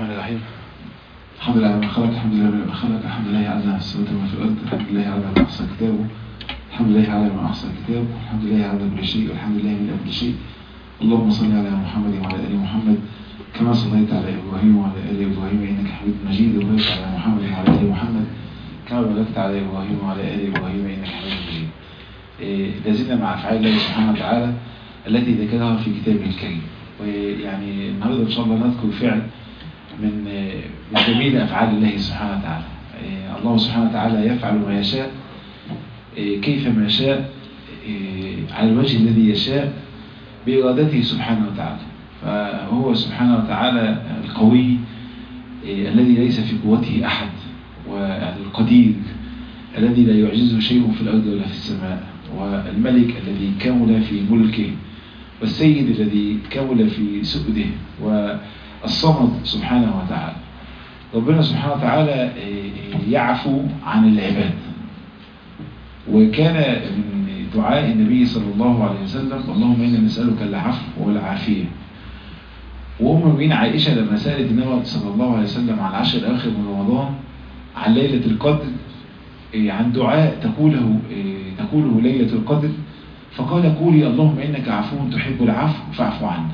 الرحمن الرحيم الحمد لله ما خلق الحمد لله ما خلق الحمد لله على ما في السماوات وما في الارض الحمد لله على ما احصى كتابه الحمد لله على ما احصى كتابه الحمد لله على كل شيء والحمد لله من كل شيء اللهم صل على محمد وعلى ال محمد كما صليت على ابراهيم وعلى ال ابراهيم انك حميد مجيد وبارك على محمد وعلى ال محمد كما باركت على ابراهيم وعلى ال ابراهيم انك حميد مجيد إيه لازلنا مع افعال الله سبحانه وتعالى التي ذكرها في كتابه الكريم ويعني النهارده ان شاء الله نذكر فعل من من جميل افعال الله سبحانه وتعالى إيه الله سبحانه وتعالى يفعل ما يشاء إيه كيف ما شاء على الوجه الذي يشاء بإرادته سبحانه وتعالى فهو سبحانه وتعالى القوي الذي ليس في قوته أحد والقدير الذي لا يعجزه شيء في الأرض ولا في السماء والملك الذي كمل في ملكه والسيد الذي كمل في سؤده والصمد سبحانه وتعالى ربنا سبحانه وتعالى يعفو عن العباد وكان من دعاء النبي صلى الله عليه وسلم اللهم إنا نسألك العفو والعافية وأم المؤمنين عائشة لما سألت النبي صلى الله عليه وسلم عن العشر الآخر من رمضان عن ليلة القدر عن دعاء تقوله تقوله ليلة القدر فقال قولي اللهم إنك عفو تحب العفو فاعف عنا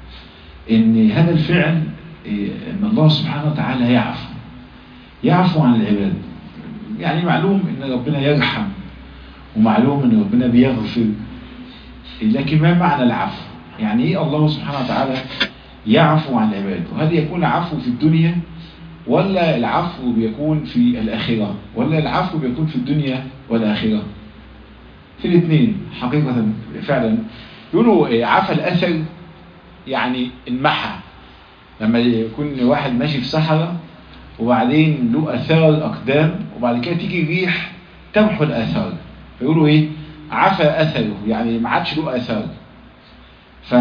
إن هذا الفعل إن الله سبحانه وتعالى يعفو يعفو عن العباد يعني معلوم إن ربنا يرحم ومعلوم إن ربنا بيغفر لكن ما معنى العفو يعني إيه الله سبحانه وتعالى يعفو عن العباد وهل يكون عفو في الدنيا ولا العفو بيكون في الآخرة ولا العفو بيكون في الدنيا والآخرة في الاثنين حقيقة فعلا يقولوا عفى الأثر يعني المحى لما يكون واحد ماشي في صحراء وبعدين له أثار أقدام وبعد كده تيجي ريح تمحو الأثار فيقولوا إيه عفى أثره يعني ما عادش له أثار ف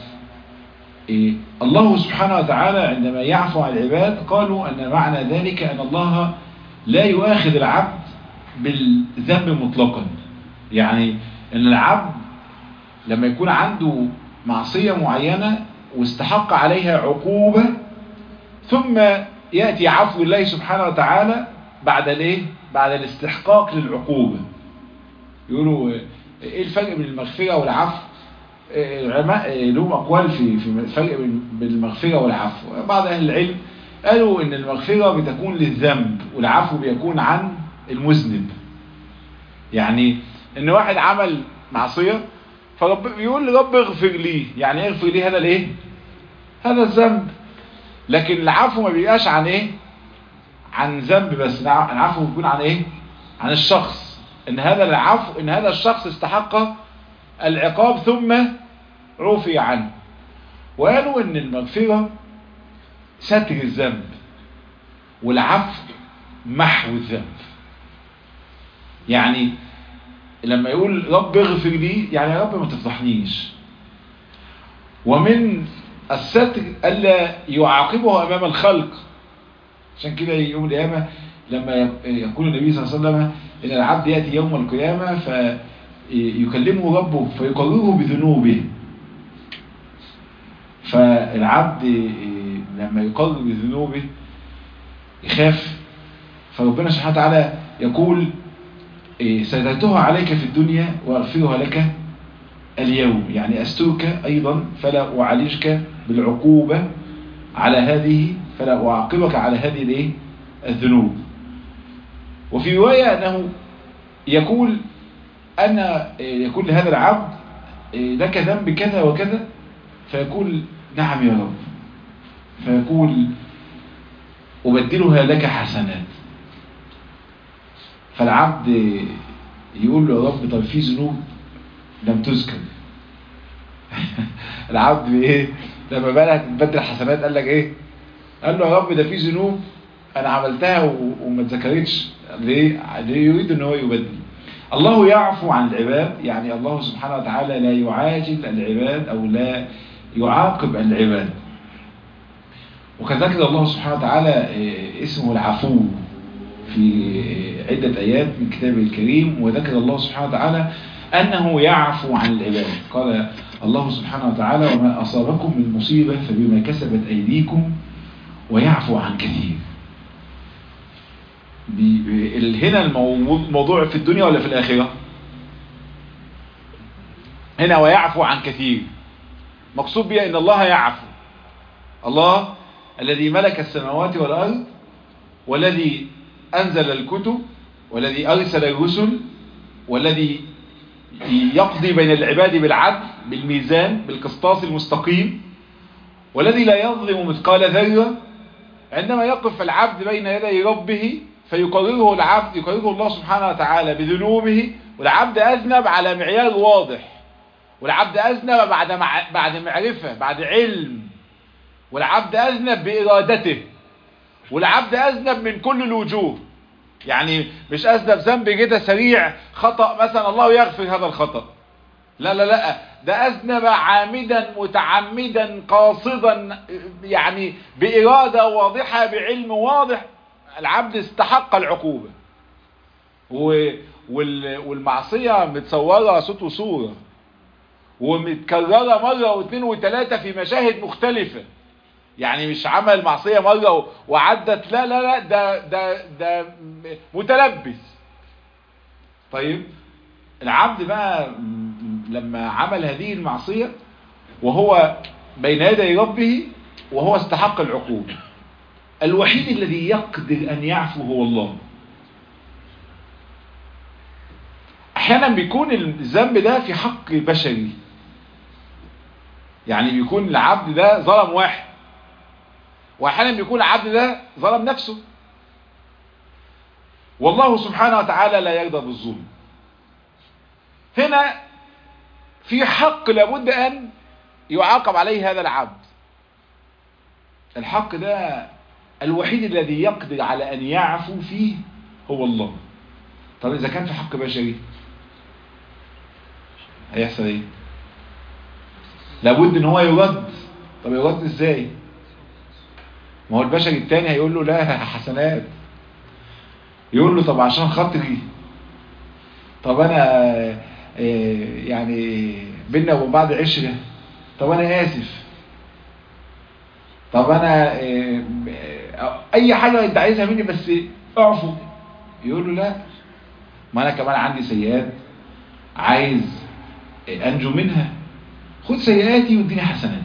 إيه الله سبحانه وتعالى عندما يعفو عن العباد قالوا أن معنى ذلك أن الله لا يؤاخذ العبد بالذنب مطلقا يعني أن العبد لما يكون عنده معصية معينة واستحق عليها عقوبة ثم يأتي عفو الله سبحانه وتعالى بعد الايه بعد الاستحقاق للعقوبة يقولوا ايه الفرق بين المغفرة والعفو العلماء لهم أقوال في في الفرق بين المغفرة والعفو بعض أهل العلم قالوا إن المغفرة بتكون للذنب والعفو بيكون عن المذنب يعني إن واحد عمل معصية فرب يقول رب اغفر لي يعني اغفر لي هذا الايه هذا الذنب لكن العفو ما بيبقاش عن ايه عن ذنب بس العفو بيكون عن ايه عن الشخص ان هذا العفو ان هذا الشخص استحق العقاب ثم عفي عنه وقالوا ان المغفرة ستر الذنب والعفو محو الذنب يعني لما يقول رب اغفر لي يعني يا رب ما تفضحنيش ومن الستر ألا يعاقبه أمام الخلق عشان كده يوم القيامة لما يقول النبي صلى الله عليه وسلم إن العبد يأتي يوم القيامة فيكلمه ربه فيقرره بذنوبه فالعبد لما يقرر بذنوبه يخاف فربنا سبحانه وتعالى يقول سترتها عليك في الدنيا وأغفرها لك اليوم يعني أسترك أيضا فلا أعالجك بالعقوبة على هذه فلا أعاقبك على هذه الايه الذنوب وفي رواية أنه يقول أن يقول لهذا العبد لك ذنب كذا وكذا فيقول نعم يا رب فيقول أبدلها لك حسنات فالعبد يقول له يا رب طب في ذنوب لم تذكر العبد بايه لما بقى تبدل حسنات قال لك ايه قال له يا رب ده في ذنوب انا عملتها وما اتذكرتش ليه ليه يريد ان هو يبدل الله يعفو عن العباد يعني الله سبحانه وتعالى لا يعاجل العباد او لا يعاقب العباد وكذلك الله سبحانه وتعالى اسمه العفو في عدة آيات من كتابه الكريم وذكر الله سبحانه وتعالى أنه يعفو عن العباد قال الله سبحانه وتعالى وما أصابكم من مصيبة فبما كسبت أيديكم ويعفو عن كثير هنا الموضوع في الدنيا ولا في الآخرة هنا ويعفو عن كثير مقصود بها ان الله يعفو الله الذي ملك السماوات والأرض والذي أنزل الكتب والذي أرسل الرسل والذي يقضي بين العباد بالعدل بالميزان بالقسطاس المستقيم والذي لا يظلم مثقال ذرة عندما يقف العبد بين يدي ربه فيقرره العبد يقرره الله سبحانه وتعالى بذنوبه والعبد أذنب على معيار واضح والعبد أذنب بعد مع... بعد معرفة بعد علم والعبد أذنب بإرادته والعبد أذنب من كل الوجوه يعني مش أذنب ذنب كده سريع خطأ مثلا الله يغفر هذا الخطأ لا لا لا ده أذنب عامدا متعمدا قاصدا يعني بإرادة واضحة بعلم واضح العبد استحق العقوبة والمعصية متصورة صوت وصورة ومتكررة مرة واثنين وثلاثة في مشاهد مختلفة يعني مش عمل معصية مرة وعدت لا لا لا ده, ده, ده متلبس طيب العبد بقى لما عمل هذه المعصية وهو بين يدي ربه وهو استحق العقوبة الوحيد الذي يقدر أن يعفو هو الله أحيانا بيكون الذنب ده في حق بشري يعني بيكون العبد ده ظلم واحد واحيانا بيكون العبد ده ظلم نفسه والله سبحانه وتعالى لا يرضى بالظلم هنا في حق لابد ان يعاقب عليه هذا العبد الحق ده الوحيد الذي يقدر على ان يعفو فيه هو الله طب اذا كان في حق بشري هيحصل ايه لابد ان هو يرد طب يرد ازاي ما هو البشري التاني هيقول له لا حسنات يقول له طب عشان خاطري طب انا يعني بينا وبين بعض عشرة طب انا اسف طب انا اي حاجة انت عايزها مني بس اعفو يقول له لا ما انا كمان عندي سيئات عايز انجو منها خد سيئاتي واديني حسناتك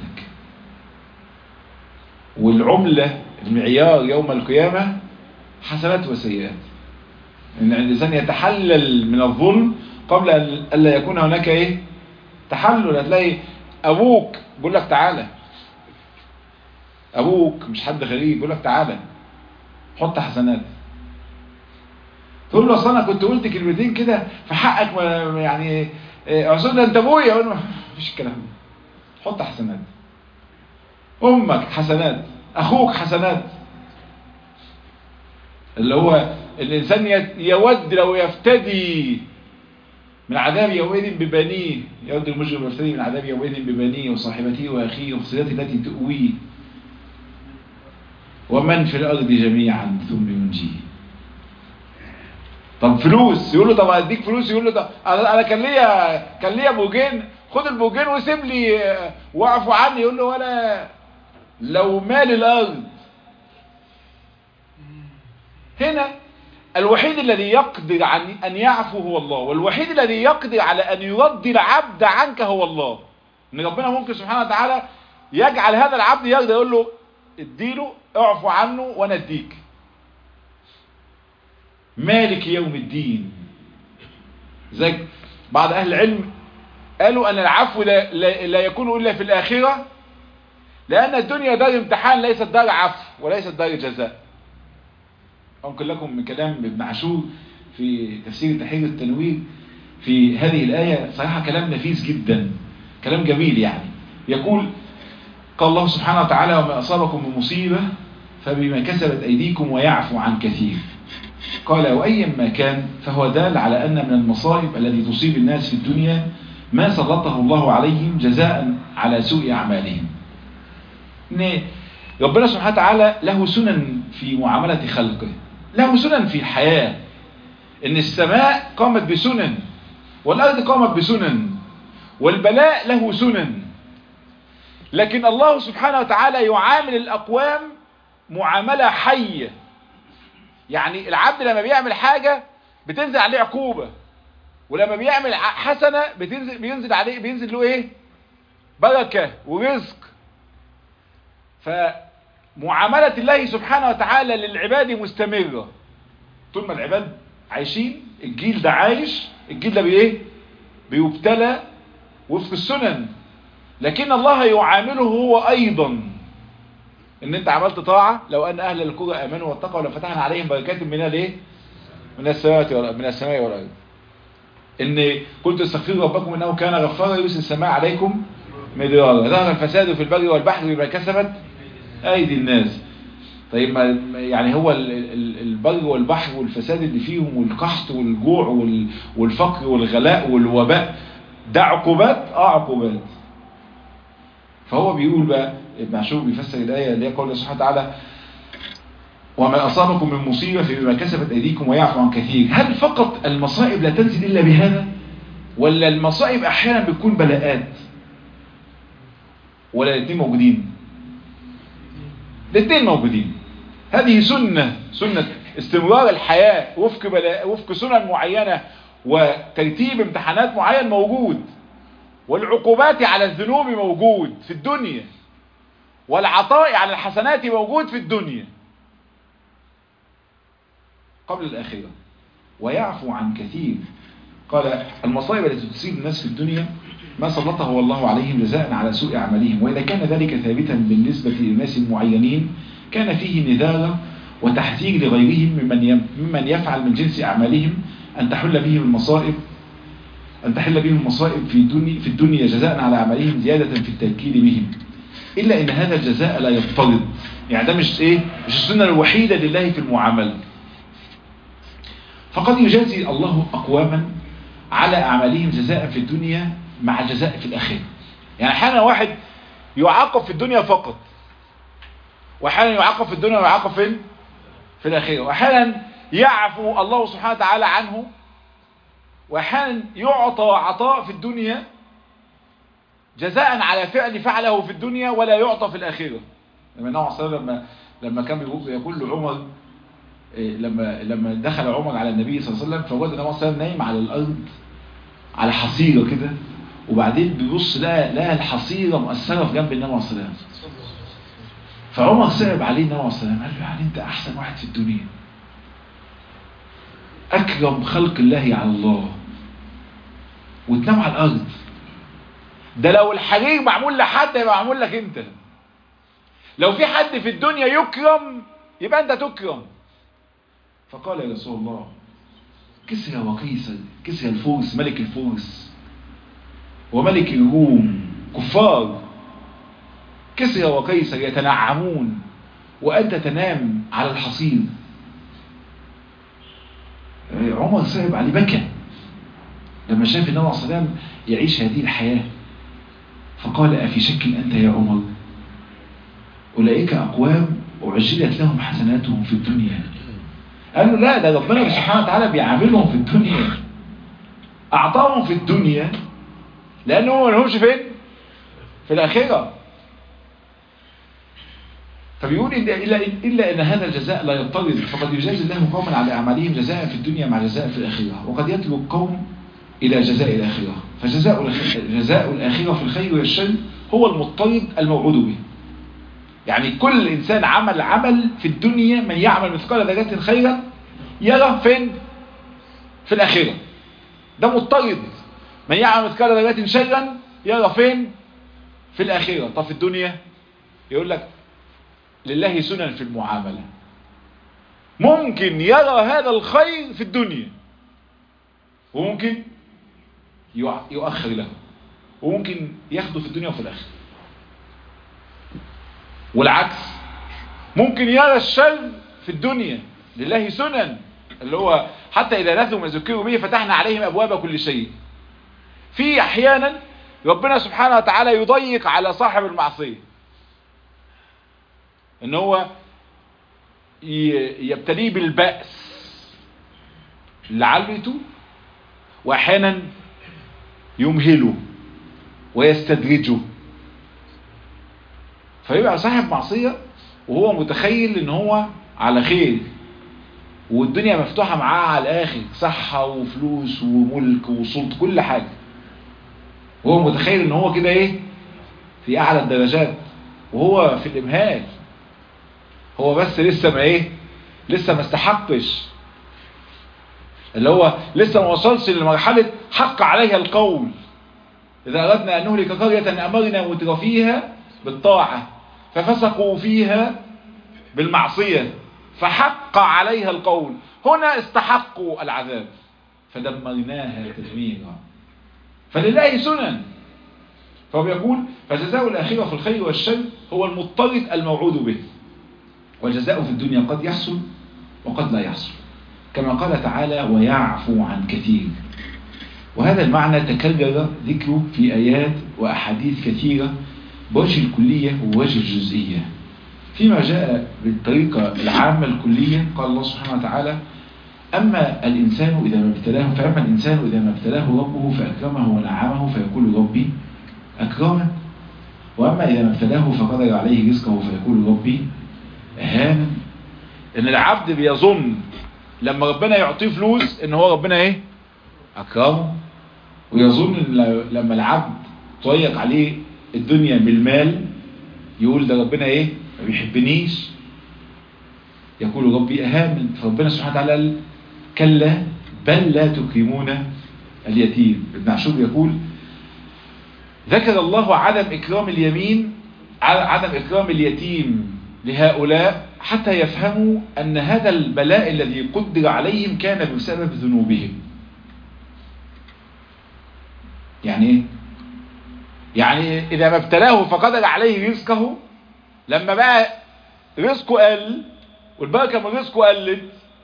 والعملة المعيار يوم القيامة حسنات وسيئات ان الانسان يتحلل من الظلم قبل ان لا يكون هناك ايه تحلل هتلاقي ابوك بيقول لك تعالى ابوك مش حد غريب بيقول لك تعالى حط حسنات تقول له اصل انا كنت قلت كلمتين كده في حقك يعني اعذرني انت ابويا اقول له مفيش الكلام ده حط حسنات امك حسنات اخوك حسنات اللي هو الانسان يود لو يفتدي من عذاب يومئذ ببنيه يود المجرم يفتدي من عذاب يومئذ ببنيه وصاحبته واخيه وفصيلته التي تؤويه ومن في الارض جميعا ثم ينجيه طب فلوس يقول له طب اديك فلوس يقول له طب انا كان ليا كان ليا بوجين خد البوجين وسيب لي واعفو عني يقول له ولا لو مال الارض هنا الوحيد الذي يقدر عن ان يعفو هو الله والوحيد الذي يقدر على ان يرضي العبد عنك هو الله ان ربنا ممكن سبحانه وتعالى يجعل هذا العبد يقدر يقول له اديله اعفو عنه وانا اديك مالك يوم الدين زي بعض اهل العلم قالوا ان العفو لا, لا, لا يكون الا في الاخره لان الدنيا دار امتحان ليست دار عفو وليست دار جزاء انقل لكم من كلام ابن عاشور في تفسير تحرير التنوير في هذه الآية صراحة كلام نفيس جدا كلام جميل يعني يقول قال الله سبحانه وتعالى وما أصابكم من مصيبة فبما كسبت أيديكم ويعفو عن كثير قال وأيا ما كان فهو دال على أن من المصائب التي تصيب الناس في الدنيا ما سلطه الله عليهم جزاء على سوء أعمالهم إن ربنا سبحانه وتعالى له سنن في معاملة خلقه له سنن في الحياة إن السماء قامت بسنن والأرض قامت بسنن والبلاء له سنن لكن الله سبحانه وتعالى يعامل الأقوام معاملة حية يعني العبد لما بيعمل حاجة بتنزل عليه عقوبة ولما بيعمل حسنة بتنزل بينزل عليه بينزل له ايه بركة ورزق فمعاملة الله سبحانه وتعالى للعباد مستمرة طول ما العباد عايشين الجيل ده عايش الجيل ده بايه بيبتلى وفق السنن لكن الله يعامله هو ايضا ان انت عملت طاعة لو ان اهل القرى امنوا واتقوا لفتحنا عليهم بركات من الايه من السماء من السماء والارض ان قلت استغفروا ربكم انه كان غفارا يرسل السماء عليكم مدرارا ظهر الفساد في البر والبحر بما كسبت ايدي الناس طيب ما يعني هو البر والبحر والفساد اللي فيهم والقحط والجوع والفقر والغلاء والوباء ده عقوبات اه عقوبات فهو بيقول بقى ابن عاشور بيفسر الايه اللي هي قول سبحانه وتعالى وما أصابكم من مصيبة فبما كسبت أيديكم ويعفو عن كثير هل فقط المصائب لا تنزل إلا بهذا ولا المصائب أحيانا بتكون بلاءات ولا الاثنين موجودين الاثنين موجودين هذه سنة سنة استمرار الحياة وفق, بلاء وفق سنن معينة وترتيب امتحانات معين موجود والعقوبات على الذنوب موجود في الدنيا والعطاء على الحسنات موجود في الدنيا قبل الآخرة ويعفو عن كثير قال المصائب التي تصيب الناس في الدنيا ما سلطه الله عليهم جزاء على سوء أعمالهم وإذا كان ذلك ثابتا بالنسبة للناس المعينين كان فيه نذارة وتحذير لغيرهم ممن ممن يفعل من جنس أعمالهم أن تحل بهم المصائب أن تحل بهم المصائب في الدنيا, في الدنيا جزاء على أعمالهم زيادة في التذكير بهم إلا إن هذا الجزاء لا يضطرد يعني ده مش إيه مش السنة الوحيدة لله في المعاملة فقد يجازي الله أقواما على أعمالهم جزاء في الدنيا مع جزاء في الآخرة يعني أحيانا واحد يعاقب في الدنيا فقط وأحيانا يعاقب في الدنيا ويعاقب فين في الآخرة وأحيانا يعفو الله سبحانه وتعالى عنه وأحيانا يعطى عطاء في الدنيا جزاء على فعل فعله في الدنيا ولا يعطى في الآخرة لما النبي صلى الله عليه وسلم لما لما كان يقول لعمر لما لما دخل عمر على النبي صلى الله عليه وسلم فوجد النبي صلى الله عليه وسلم نايم على الارض على حصيره كده وبعدين بيبص لقى لقى الحصيره مؤثره في جنب النبي صلى الله عليه وسلم فعمر صعب عليه النبي صلى الله عليه وسلم قال له يعني انت احسن واحد في الدنيا اكرم خلق الله على الله وتنام على الارض ده لو الحرير معمول لحد يبقى معمول لك انت لو في حد في الدنيا يكرم يبقى انت تكرم فقال يا رسول الله كسرى وقيصر كسرى الفرس ملك الفرس وملك الروم كفار كسرى وقيصر يتنعمون وأنت تنام على الحصير عمر صعب عليه بكى لما شاف النبي عليه الصلاة يعيش هذه الحياة فقال أفي شك أنت يا عمر أولئك أقوام أعجلت لهم حسناتهم في الدنيا قالوا لا ده ربنا سبحانه وتعالى بيعاملهم في الدنيا أعطاهم في الدنيا لأنهم ما لهمش فين في الآخرة فبيقول إلا, إلا أن هذا الجزاء لا يضطرد فقد يجازي الله قوما على أعمالهم جزاء في الدنيا مع جزاء في الآخرة وقد يترك قوم إلى جزاء الآخرة فجزاء جزاء الآخرة في الخير والشر هو المضطرد الموعود به يعني كل إنسان عمل عمل في الدنيا من يعمل مثقال ذرة خيرا يرى فين في الآخرة ده مضطرد من يعمل مثقال ذرة شرا يرى فين في الآخرة طب في الدنيا يقول لك لله سنن في المعاملة ممكن يرى هذا الخير في الدنيا وممكن يؤخر له وممكن ياخده في الدنيا وفي الآخرة والعكس ممكن يرى الشر في الدنيا لله سنن اللي هو حتى إذا نثوا ما ذكروا به فتحنا عليهم أبواب كل شيء في أحيانا ربنا سبحانه وتعالى يضيق على صاحب المعصية ان هو يبتليه بالبأس لعله يتوب واحيانا يمهله ويستدرجه فيبقى صاحب معصية وهو متخيل ان هو على خير والدنيا مفتوحة معاه على الاخر صحة وفلوس وملك وسلط كل حاجة وهو متخيل ان هو كده ايه في اعلى الدرجات وهو في الامهال هو بس لسه ما ايه لسه ما استحقش اللي هو لسه ما وصلش لمرحلة حق عليها القول إذا أردنا أن نهلك قرية أمرنا مترفيها بالطاعة ففسقوا فيها بالمعصية فحق عليها القول هنا استحقوا العذاب فدمرناها تدميرا فلله سنن فهو بيقول فجزاء الآخرة في الخير والشر هو المضطرد الموعود به والجزاء في الدنيا قد يحصل وقد لا يحصل كما قال تعالى ويعفو عن كثير وهذا المعنى تكرر ذكره في آيات وأحاديث كثيرة بوجه الكلية ووجه الجزئية فيما جاء بالطريقة العامة الكلية قال الله سبحانه وتعالى أما الإنسان إذا ما ابتلاه فأما الإنسان إذا ما ابتلاه ربه فأكرمه ونعمه فيقول ربي أكرمن وأما إذا ما ابتلاه فقدر عليه رزقه فيقول ربي أهانا إن العبد بيظن لما ربنا يعطيه فلوس إن هو ربنا إيه أكرمه ويظن إن لما العبد ضيق عليه الدنيا بالمال يقول ده ربنا إيه ما بيحبنيش يقول ربي أهامن فربنا سبحانه وتعالى قال كلا بل لا تكرمون اليتيم ابن عاشور يقول ذكر الله عدم إكرام اليمين عدم إكرام اليتيم لهؤلاء حتى يفهموا أن هذا البلاء الذي قدر عليهم كان بسبب ذنوبهم يعني ايه يعني إذا ما ابتلاه فقدر عليه رزقه لما بقى رزقه قل والبركة من رزقه قلت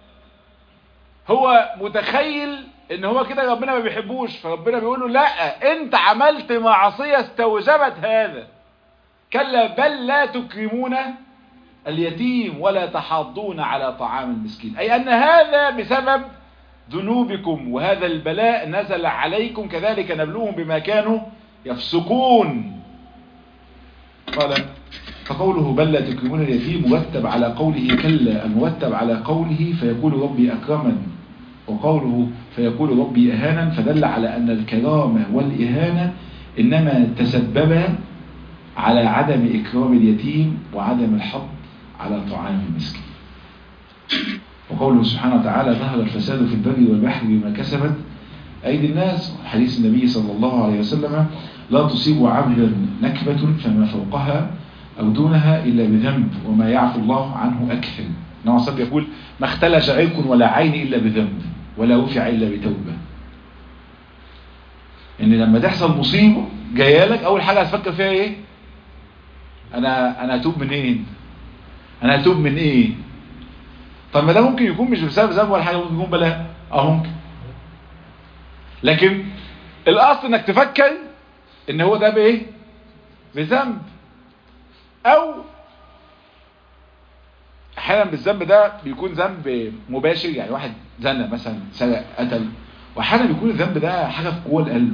هو متخيل ان هو كده ربنا ما بيحبوش فربنا بيقول له لا انت عملت معصية استوجبت هذا كلا بل لا تكرمون اليتيم ولا تحاضون على طعام المسكين اي ان هذا بسبب ذنوبكم وهذا البلاء نزل عليكم كذلك نبلوهم بما كانوا يفسقون قال فقوله بل لا تكرمون اليتيم مرتب على قوله كلا المرتب على قوله فيقول ربي أكرمن وقوله فيقول ربي أهانا فدل على أن الكرامة والإهانة إنما تسببا على عدم إكرام اليتيم وعدم الحظ على طعام المسكين وقوله سبحانه وتعالى ظهر الفساد في البر والبحر بما كسبت أيدي الناس حديث النبي صلى الله عليه وسلم لا تصيب عبدا نكبة فما فوقها أو دونها إلا بذنب وما يعفو الله عنه أكثر نوع صب يقول ما اختلج عرق ولا عين إلا بذنب ولا رفع إلا بتوبة إن لما تحصل مصيبة جايه لك أول حاجة هتفكر فيها إيه أنا أنا هتوب منين أنا هتوب من إيه طب ما ده ممكن يكون مش بسبب ذنب ولا حاجة ممكن يكون بلاء أه ممكن لكن الأصل إنك تفكر إن هو ده بإيه بذنب او احيانا بالذنب ده بيكون ذنب مباشر يعني واحد زنى مثلا سرق قتل واحيانا بيكون الذنب ده حاجه في جوه القلب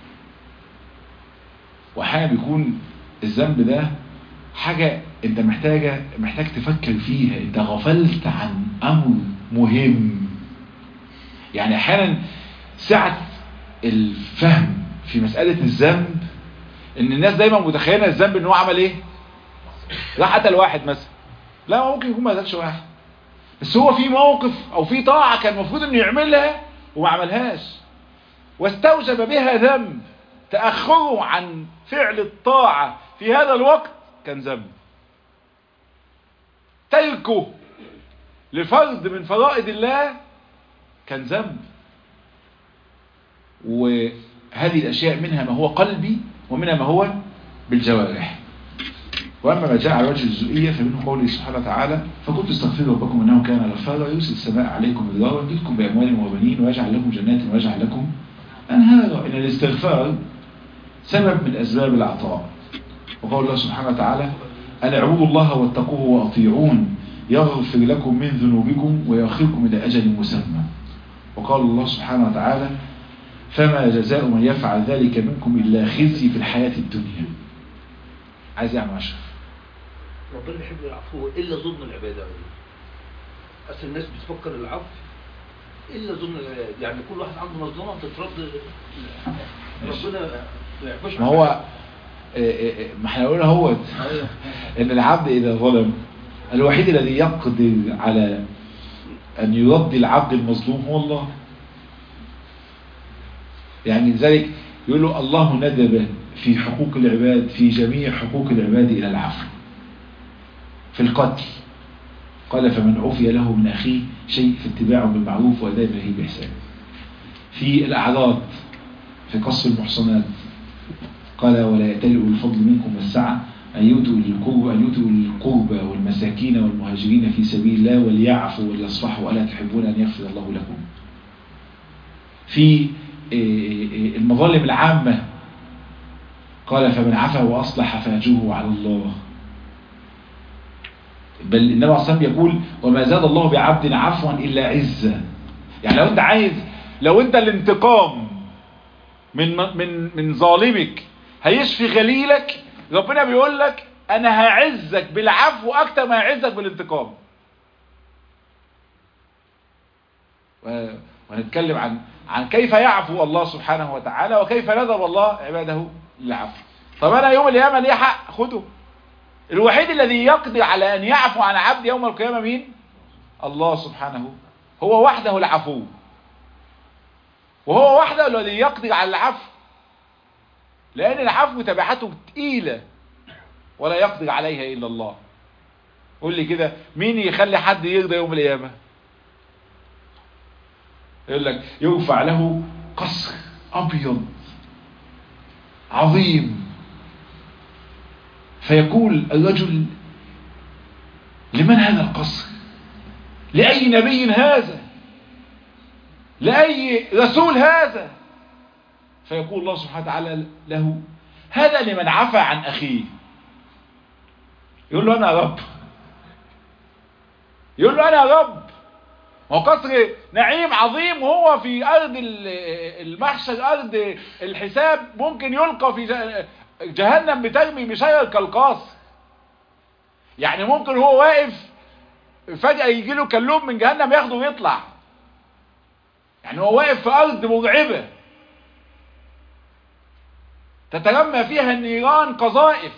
واحيانا بيكون الذنب ده حاجه انت محتاجه محتاج تفكر فيها انت غفلت عن امر مهم يعني احيانا سعه الفهم في مساله الذنب ان الناس دايما متخيله الذنب ان هو عمل ايه راح قتل واحد مثلا لا ممكن يكون ما قتلش واحد بس هو في موقف او في طاعة كان المفروض انه يعملها وما عملهاش واستوجب بها ذنب تأخره عن فعل الطاعة في هذا الوقت كان ذنب تركه لفرض من فرائض الله كان ذنب وهذه الأشياء منها ما هو قلبي ومنها ما هو بالجوارح وأما ما جاء على وجه الجزئية فمنه قوله سبحانه وتعالى فكنت استغفروا ربكم أنه كان غفارا يرسل السماء عليكم مدرارا يمددكم بأموال وبنين ويجعل لكم جنات ويجعل لكم أنهارا إن الاستغفار سبب من أسباب العطاء وقول الله سبحانه وتعالى أن اعبدوا الله واتقوه وأطيعون يغفر لكم من ذنوبكم ويأخركم إلى أجل مسمى وقال الله سبحانه وتعالى فما جزاء من يفعل ذلك منكم إلا خزي في الحياة الدنيا عايز يعمل أشرف ربنا بيحب العفو الا ظلم العباده اصل الناس بتفكر العفو الا ظلم العباد يعني كل واحد عنده مظلمه تترد ربنا ما يعفوش ما هو إيه إيه ما احنا قلنا هو أيوه. ان العبد اذا ظلم الوحيد الذي يقدر على ان يرد العبد المظلوم هو الله يعني لذلك يقول له الله ندب في حقوق العباد في جميع حقوق العباد الى العفو في القتل قال فمن عفي له من اخيه شيء فاتباع بالمعروف واداء اليه باحسان في الاعراض في قص المحصنات قال ولا يأتل أولي الفضل منكم والسعة أن يؤتوا للقرب أن يؤتوا للقربى والمساكين والمهاجرين في سبيل الله وليعفوا وليصفحوا ألا تحبون أن يغفر الله لكم في المظالم العامة قال فمن عفا وأصلح فأجره على الله بل النبي عليه الصلاة والسلام يقول وما زاد الله بعبد عفوا إلا عزة يعني لو أنت عايز لو أنت الانتقام من من من ظالمك هيشفي غليلك ربنا بيقول لك انا هعزك بالعفو اكتر ما هعزك بالانتقام وهنتكلم عن عن كيف يعفو الله سبحانه وتعالى وكيف ندب الله عباده للعفو طب انا يوم القيامه ليه حق خده الوحيد الذي يقدر على ان يعفو عن عبد يوم القيامه مين الله سبحانه هو وحده العفو وهو وحده الذي يقدر على العفو لأن العفو تبعته تقيلة ولا يقدر عليها إلا الله قول لي كده مين يخلي حد يرضى يوم القيامة يقول لك يرفع له قصر أبيض عظيم فيقول الرجل لمن هذا القصر لأي نبي هذا لأي رسول هذا فيقول الله سبحانه وتعالى له هذا لمن عفى عن أخيه يقول له أنا رب يقول له أنا رب هو قصر نعيم عظيم وهو في أرض المحشر أرض الحساب ممكن يلقى في جهنم بترمي بشجر كالقاصر يعني ممكن هو واقف فجأة يجي له كلوب من جهنم ياخده ويطلع يعني هو واقف في أرض مرعبة تتجمع فيها النيران قذائف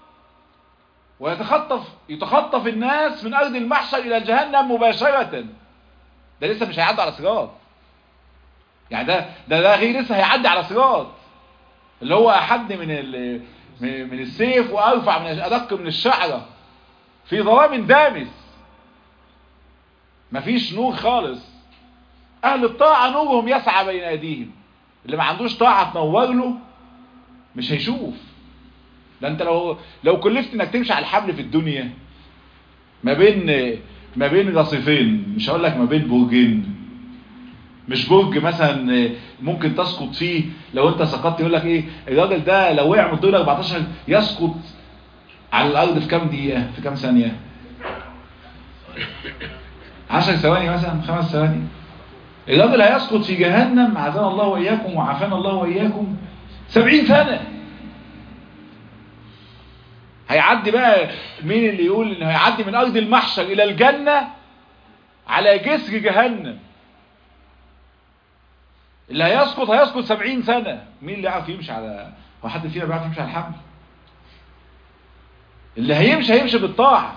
ويتخطف يتخطف الناس من أرض المحشر إلى جهنم مباشرة ده لسه مش هيعدي على صراط يعني ده ده, ده غير لسه هيعدي على صراط اللي هو أحد من ال من السيف وأرفع من أدق من الشعرة في ظلام دامس مفيش نور خالص أهل الطاعة نورهم يسعى بين أيديهم اللي ما عندوش طاعة تنور له مش هيشوف ده انت لو لو كلفت انك تمشي على الحبل في الدنيا ما بين ما بين رصيفين مش هقول لك ما بين برجين مش برج مثلا ممكن تسقط فيه لو انت سقطت يقول لك ايه الراجل ده لو وقع من الدور 14 يسقط على الارض في كام دقيقه في كام ثانيه 10 ثواني مثلا خمس ثواني الراجل هيسقط في جهنم عافانا الله واياكم وعافانا الله واياكم سبعين سنة هيعدي بقى مين اللي يقول انه هيعدي من ارض المحشر الى الجنة على جسر جهنم اللي هيسقط هيسقط سبعين سنة مين اللي يعرف يمشي على هو حد فينا بيعرف يمشي على الحبل اللي هيمشي هيمشي بالطاعة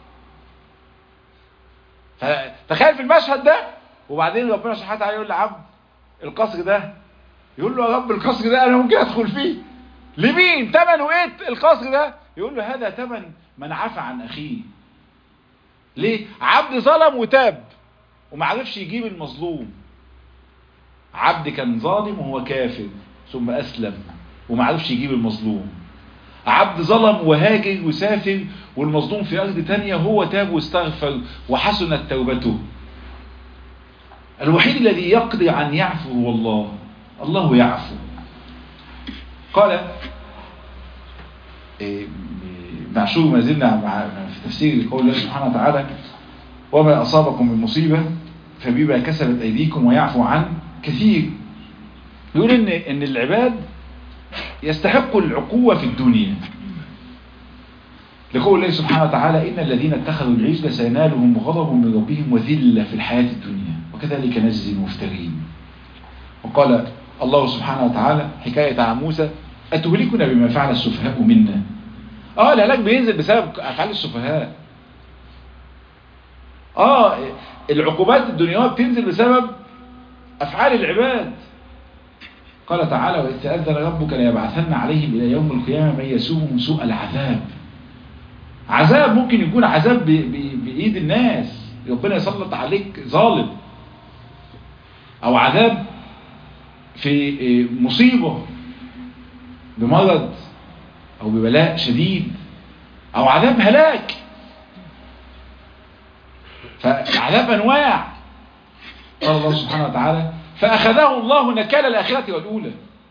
فتخيل في المشهد ده وبعدين ربنا سبحانه وتعالى يقول لعبد القصر ده يقول له يا رب القصر ده انا ممكن ادخل فيه لمين تمنه ايه القصر ده يقول له هذا تمن من عفى عن اخيه ليه عبد ظلم وتاب وما عرفش يجيب المظلوم عبد كان ظالم وهو كافر ثم اسلم وما عرفش يجيب المظلوم عبد ظلم وهاجر وسافر والمظلوم في ارض تانية هو تاب واستغفر وحسنت توبته الوحيد الذي يقضي عن يعفو هو الله الله يعفو قال معشور ما زلنا مع في تفسير قول الله سبحانه وتعالى وما أصابكم من مصيبة فبما كسبت أيديكم ويعفو عن كثير يقول إن, إن العباد يستحقوا العقوة في الدنيا لقول الله سبحانه وتعالى إن الذين اتخذوا العجل سينالهم غضب من ربهم وذلة في الحياة الدنيا وكذلك نجزي المفترين وقال الله سبحانه وتعالى حكاية عن موسى أتهلكنا بما فعل السفهاء منا اه الهلاك بينزل بسبب أفعال السفهاء اه العقوبات الدنيوية بتنزل بسبب أفعال العباد قال تعالى وإذ تأذن ربك ليبعثن عليهم إلى يوم القيامة من يسوهم سوء العذاب عذاب ممكن يكون عذاب ب... ب... بإيد الناس ربنا يسلط عليك ظالم أو عذاب في مصيبة بمرض أو ببلاء شديد أو عذاب هلاك فالعذاب أنواع قال الله سبحانه وتعالى فأخذه الله نكال الآخرة والأولى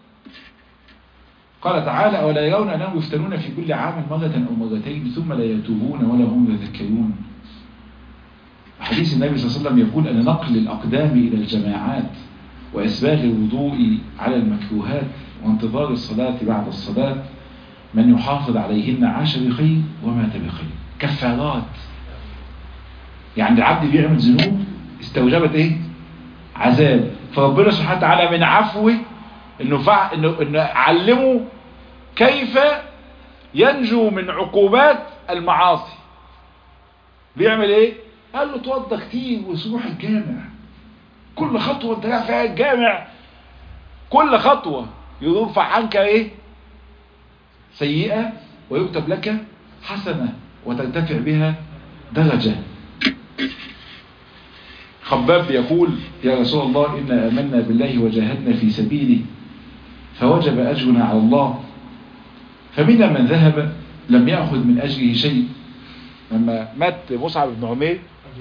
قال تعالى أولا يرون أنهم يفتنون في كل عام مرة أو مرتين ثم لا يتوبون ولا هم يذكرون حديث النبي صلى الله عليه وسلم يقول أن نقل الأقدام إلى الجماعات وإسباغ الوضوء على المكروهات وانتظار الصلاة بعد الصلاة من يحافظ عليهن عاش بخير ومات بخير كفارات يعني العبد بيعمل ذنوب استوجبت ايه عذاب فربنا سبحانه وتعالى من عفوه انه فع... انه انه علمه كيف ينجو من عقوبات المعاصي بيعمل ايه قال له توضى كتير وسروح الجامع كل خطوة انت رايح فيها الجامع كل خطوة يرفع عنك ايه سيئة ويكتب لك حسنة وترتفع بها درجة خباب يقول يا رسول الله إنا آمنا بالله وجاهدنا في سبيله فوجب أجرنا على الله فمنا من ذهب لم يأخذ من أجره شيء لما مات مصعب بن عمير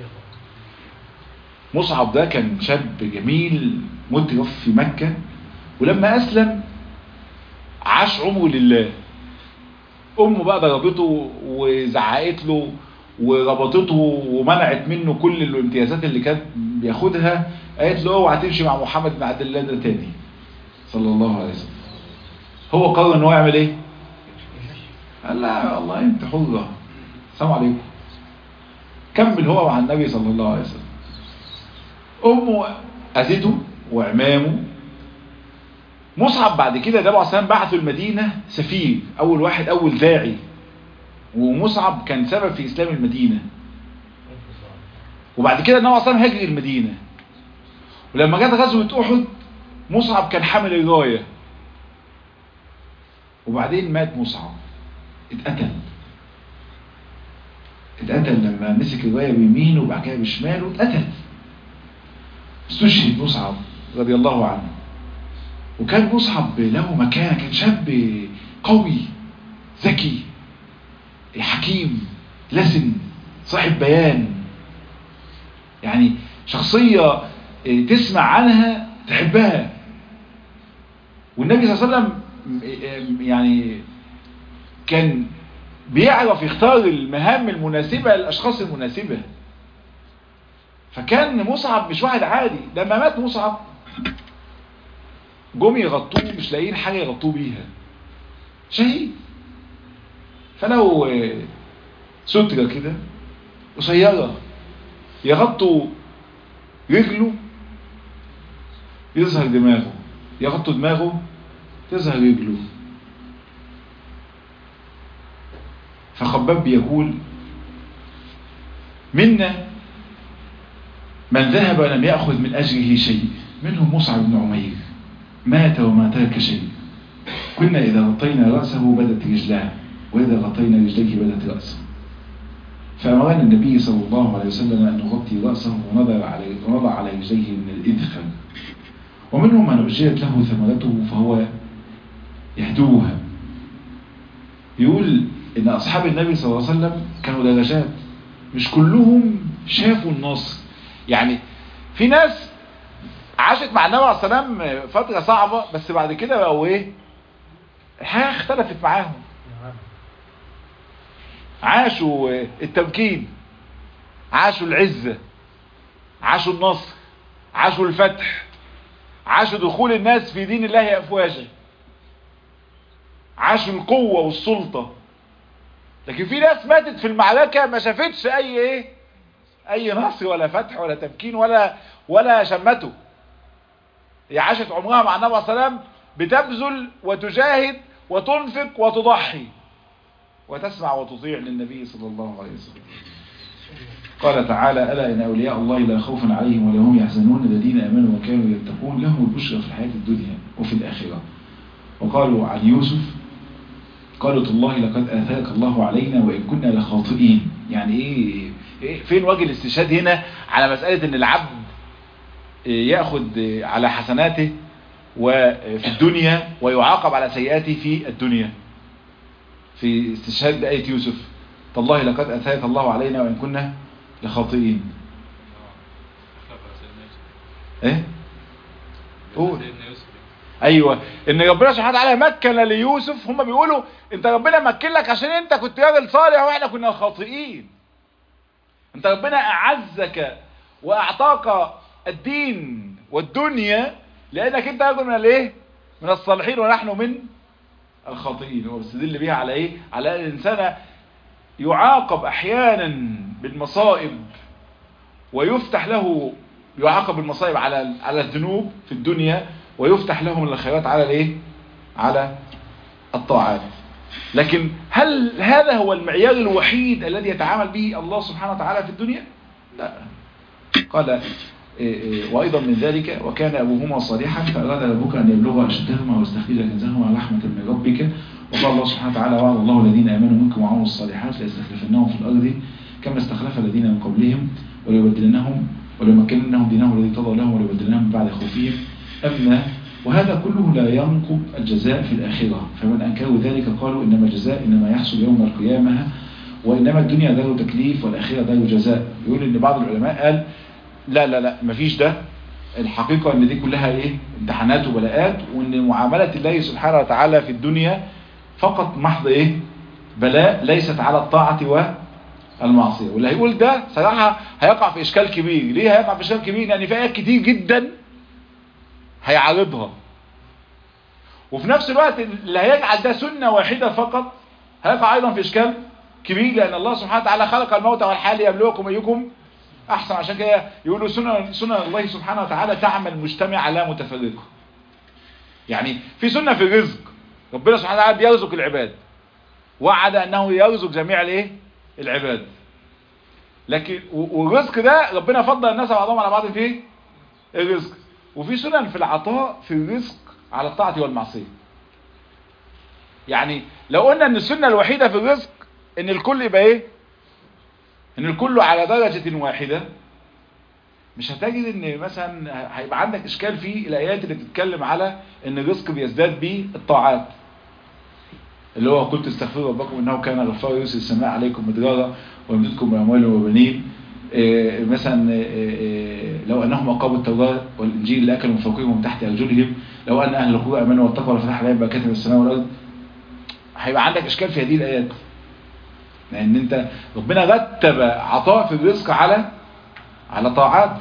مصعب ده كان شاب جميل مترف في مكة ولما أسلم عاش عمره لله أمه بقى ضربته وزعقت له وربطته ومنعت منه كل الامتيازات اللي كان بياخدها قالت له اوعى تمشي مع محمد بن عبد الله ده تاني صلى الله عليه وسلم هو قرر ان هو يعمل ايه قال لا والله انت حرة السلام عليكم كمل هو مع النبي صلى الله عليه وسلم امه اذته وعمامه مصعب بعد كده النبي عليه الصلاه بعثوا المدينه سفير اول واحد اول داعي ومصعب كان سبب في اسلام المدينه وبعد كده النبي عليه الصلاه هاجر المدينه ولما جت غزوه احد مصعب كان حامل الرايه وبعدين مات مصعب اتقتل اتقتل لما مسك الرايه بيمينه وبعد كده بشماله اتقتل استشهد مصعب رضي الله عنه وكان مصعب له مكانه كان شاب قوي ذكي حكيم لسن صاحب بيان يعني شخصية تسمع عنها تحبها والنبي صلى الله عليه وسلم يعني كان بيعرف يختار المهام المناسبة للأشخاص المناسبة فكان مصعب مش واحد عادي لما مات مصعب جم يغطوه مش لاقيين حاجة يغطوه بيها شهيد فلو سترة كده قصيرة يغطوا رجله يظهر دماغه يغطوا دماغه تظهر رجله فخباب بيقول منا من ذهب ولم يأخذ من أجره شيء منهم مصعب بن عمير مات وما ترك شيء كنا إذا غطينا رأسه بدت رجلاه وإذا غطينا رجليه بدت رأسه فأمرنا النبي صلى الله عليه وسلم أن نغطي رأسه ونضع على ونضع على رجليه من الإذخر ومنهم من أجلت له ثمرته فهو يهدوها يقول إن أصحاب النبي صلى الله عليه وسلم كانوا درجات مش كلهم شافوا النصر يعني في ناس عاشت مع النبي عليه الصلاه والسلام فتره صعبه بس بعد كده بقوا ايه الحياه اختلفت معاهم عاشوا التمكين عاشوا العزه عاشوا النصر عاشوا الفتح عاشوا دخول الناس في دين الله افواجا عاشوا القوه والسلطه لكن في ناس ماتت في المعركة ما شافتش اي ايه اي نصر ولا فتح ولا تمكين ولا ولا شمته هي عاشت عمرها مع النبي صلى الله عليه وسلم بتبذل وتجاهد وتنفق وتضحي وتسمع وتطيع للنبي صلى الله عليه وسلم قال تعالى ألا إن أولياء الله لا خوف عليهم ولا هم يحزنون الذين آمنوا وكانوا يتقون لهم البشرى في الحياة الدنيا وفي الآخرة وقالوا عن يوسف قالوا تالله لقد آثاك الله علينا وإن كنا لخاطئين يعني ايه, إيه فين وجه الاستشهاد هنا على مسألة ان العبد ياخد على حسناته وفي الدنيا ويعاقب على سيئاته في الدنيا في استشهاد بآية يوسف تالله لقد أثاك الله علينا وإن كنا لخاطئين ايه قول ايوه ان ربنا سبحانه وتعالى مكن ليوسف هم بيقولوا انت ربنا مكن لك عشان انت كنت راجل صالح واحنا كنا خاطئين انت ربنا اعزك واعطاك الدين والدنيا لانك انت رجل من الايه من الصالحين ونحن من الخاطئين هو بيستدل بيها على ايه على ان الانسان يعاقب احيانا بالمصائب ويفتح له يعاقب بالمصائب على على الذنوب في الدنيا ويفتح له من الخيرات على الايه على الطاعات لكن هل هذا هو المعيار الوحيد الذي يتعامل به الله سبحانه وتعالى في الدنيا لا قال وأيضا من ذلك وكان أبوهما صالحا فأراد ربك أن يبلغ أشدهما واستخرج كنزهما رحمة من ربك وقال الله سبحانه وتعالى وعد الله الذين آمنوا منكم وعملوا الصالحات ليستخلفنهم في الأرض كما استخلف الذين من قبلهم وليبدلنهم وليمكننهم دينهم الذي ارتضى لهم وليبدلنهم بعد خوفهم أمنا وهذا كله لا ينقب الجزاء في الآخرة فمن أنكروا ذلك قالوا إنما الجزاء إنما يحصل يوم القيامة وإنما الدنيا دار تكليف والآخرة دار جزاء يقول إن بعض العلماء قال لا لا لا مفيش ده الحقيقة ان دي كلها ايه امتحانات وبلاءات وان معاملة الله سبحانه وتعالى في الدنيا فقط محض ايه بلاء ليست على الطاعة والمعصية واللي هيقول ده صراحة هيقع في اشكال كبير ليه هيقع في اشكال كبير لان في ايات كتير جدا هيعرضها وفي نفس الوقت اللي هيجعل ده سنة واحدة فقط هيقع ايضا في اشكال كبير لان الله سبحانه وتعالى خلق الموت والحياة ليبلوكم ايكم احسن عشان كده يقولوا سنة, سنة الله سبحانه وتعالى تعمل مجتمع لا متفرقة يعني في سنة في الرزق ربنا سبحانه وتعالى بيرزق العباد وعد انه يرزق جميع الايه العباد لكن والرزق ده ربنا فضل الناس بعضهم على بعض في الرزق وفي سنن في العطاء في الرزق على الطاعة والمعصية يعني لو قلنا ان السنة الوحيدة في الرزق ان الكل يبقى ايه ان الكل على درجة واحدة مش هتجد ان مثلا هيبقى عندك اشكال في الايات اللي بتتكلم على ان الرزق بيزداد به الطاعات اللي هو قلت استغفروا ربكم انه كان غفارا يرسل السماء عليكم مدرارا ويمددكم باموال وبنين إيه مثلا إيه لو انهم اقاموا التوراة والانجيل لاكلوا من فوقهم ومن تحت ارجلهم لو ان اهل القرى امنوا واتقوا لفتح عليهم بركات من السماء والارض هيبقى عندك اشكال في هذه الايات لان انت ربنا رتب عطاء في الرزق على على طاعات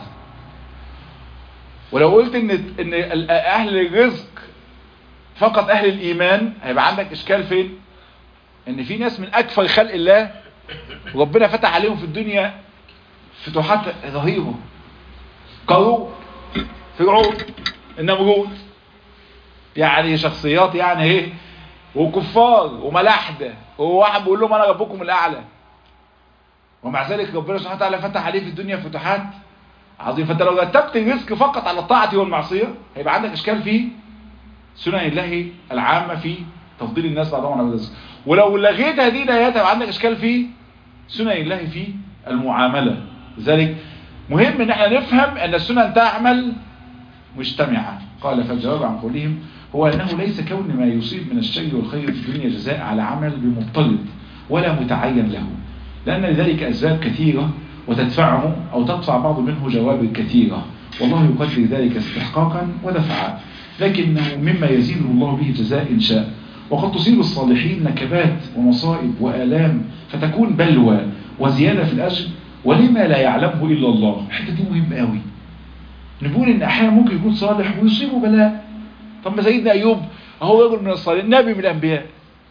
ولو قلت ان ان اهل الرزق فقط اهل الايمان هيبقى عندك اشكال فين ان في ناس من اكثر خلق الله ربنا فتح عليهم في الدنيا فتوحات رهيبة قارون فرعون النمرود يعني شخصيات يعني ايه وكفار وملاحدة وواحد بيقول لهم انا ربكم الاعلى ومع ذلك ربنا سبحانه وتعالى فتح عليه في الدنيا فتوحات عظيم فانت لو رتبت الرزق فقط على الطاعة والمعصية هيبقى عندك اشكال في سنن الله العامة في تفضيل الناس بعضهم على الرزق ولو لغيت هذه الايات هيبقى عندك اشكال في سنن الله في المعاملة لذلك مهم ان احنا نفهم ان السنن تعمل مجتمعة قال فالجواب عن قولهم هو انه ليس كون ما يصيب من الشر والخير في الدنيا جزاء على عمل بمضطرد ولا متعين له لان لذلك اسباب كثيرة وتدفعه او تدفع بعض منه جواب كثيرة والله يقدر ذلك استحقاقا ودفعا لكنه مما يزيده الله به جزاء إن شاء وقد تصيب الصالحين نكبات ومصائب وآلام فتكون بلوى وزيادة في الأجر ولما لا يعلمه إلا الله الحته دي مهمة قوي نقول إن أحيانا ممكن يكون صالح ويصيبه بلاء طب ما سيدنا أيوب هو رجل من الصالحين نبي من الأنبياء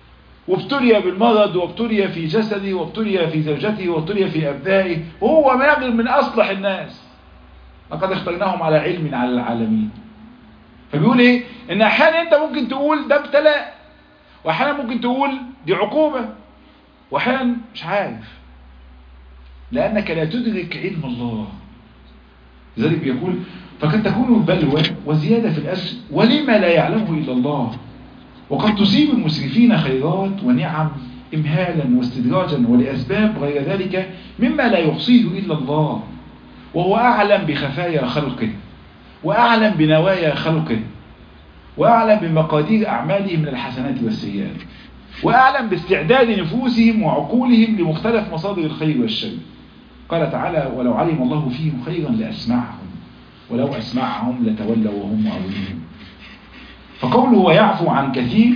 وابتلي بالمرض وابتلي في جسده وابتلي في زوجته وابتلي في أبنائه وهو ما من أصلح الناس لقد اخترناهم على علم على العالمين فبيقول ايه ان احيانا انت ممكن تقول ده ابتلاء واحيانا ممكن تقول دي عقوبة واحيانا مش عارف لانك لا تدرك علم الله لذلك بيقول فقد تكون البلوى وزيادة في الأسر ولما لا يعلمه إلا الله وقد تصيب المسرفين خيرات ونعم إمهالا واستدراجا ولأسباب غير ذلك مما لا يحصيه إلا الله وهو أعلم بخفايا خلقه وأعلم بنوايا خلقه وأعلم بمقادير أعمالهم من الحسنات والسيئات وأعلم باستعداد نفوسهم وعقولهم لمختلف مصادر الخير والشر قال تعالى ولو علم الله فيهم خيرا لأسمعهم ولو أسمعهم لتولوا وهم معرضون فقوله ويعفو عن كثير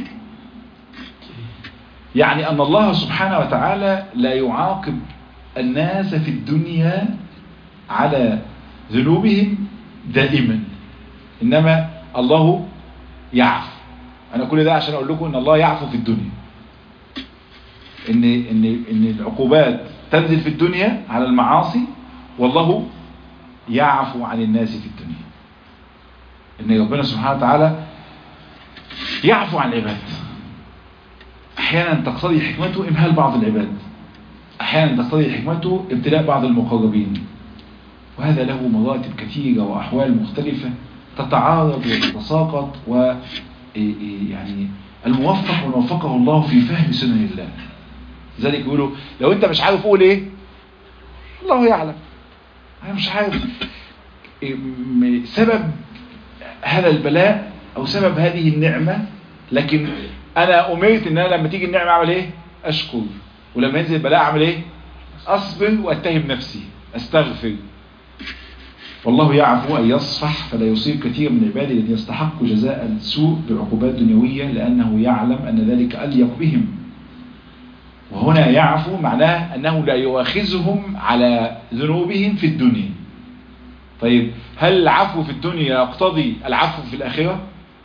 يعني أن الله سبحانه وتعالى لا يعاقب الناس في الدنيا على ذنوبهم دائما إنما الله يعفو أنا كل ده عشان أقول لكم أن الله يعفو في الدنيا إن, إن, إن العقوبات تنزل في الدنيا على المعاصي والله يعفو عن الناس في الدنيا إن ربنا سبحانه وتعالى يعفو عن العباد أحيانا تقتضي حكمته إمهال بعض العباد أحيانا تقتضي حكمته ابتلاء بعض المقربين وهذا له مراتب كثيرة وأحوال مختلفة تتعارض وتتساقط و يعني الموفق من وفقه الله في فهم سنن الله لذلك يقولوا لو انت مش عارف قول ايه الله يعلم انا مش عارف سبب هذا البلاء او سبب هذه النعمة لكن انا امرت ان انا لما تيجي النعمة اعمل ايه اشكر ولما ينزل البلاء اعمل ايه اصبر واتهم نفسي استغفر والله يعفو أن يصفح فلا يصيب كثير من عباده الذين يستحقوا جزاء السوء بعقوبات دنيوية لأنه يعلم أن ذلك أليق بهم وهنا يعفو معناه أنه لا يؤاخذهم على ذنوبهم في الدنيا طيب هل العفو في الدنيا يقتضي العفو في الآخرة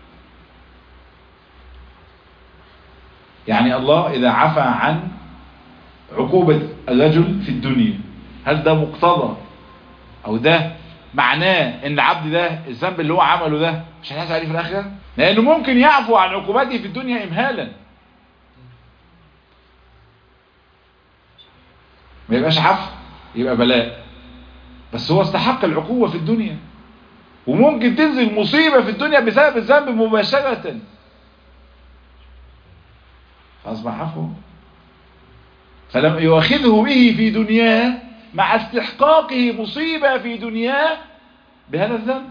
يعني الله إذا عفى عن عقوبة الرجل في الدنيا هل ده مقتضى أو ده معناه ان العبد ده الذنب اللي هو عمله ده مش هيحاسب عليه في الاخره لانه ممكن يعفو عن عقوباته في الدنيا امهالا ما يبقاش عفو يبقى بلاء بس هو استحق العقوبة في الدنيا وممكن تنزل مصيبة في الدنيا بسبب الذنب مباشرة فأصبح عفو فلم يؤخذه به في دنياه مع استحقاقه مصيبة في دنياه بهذا الذنب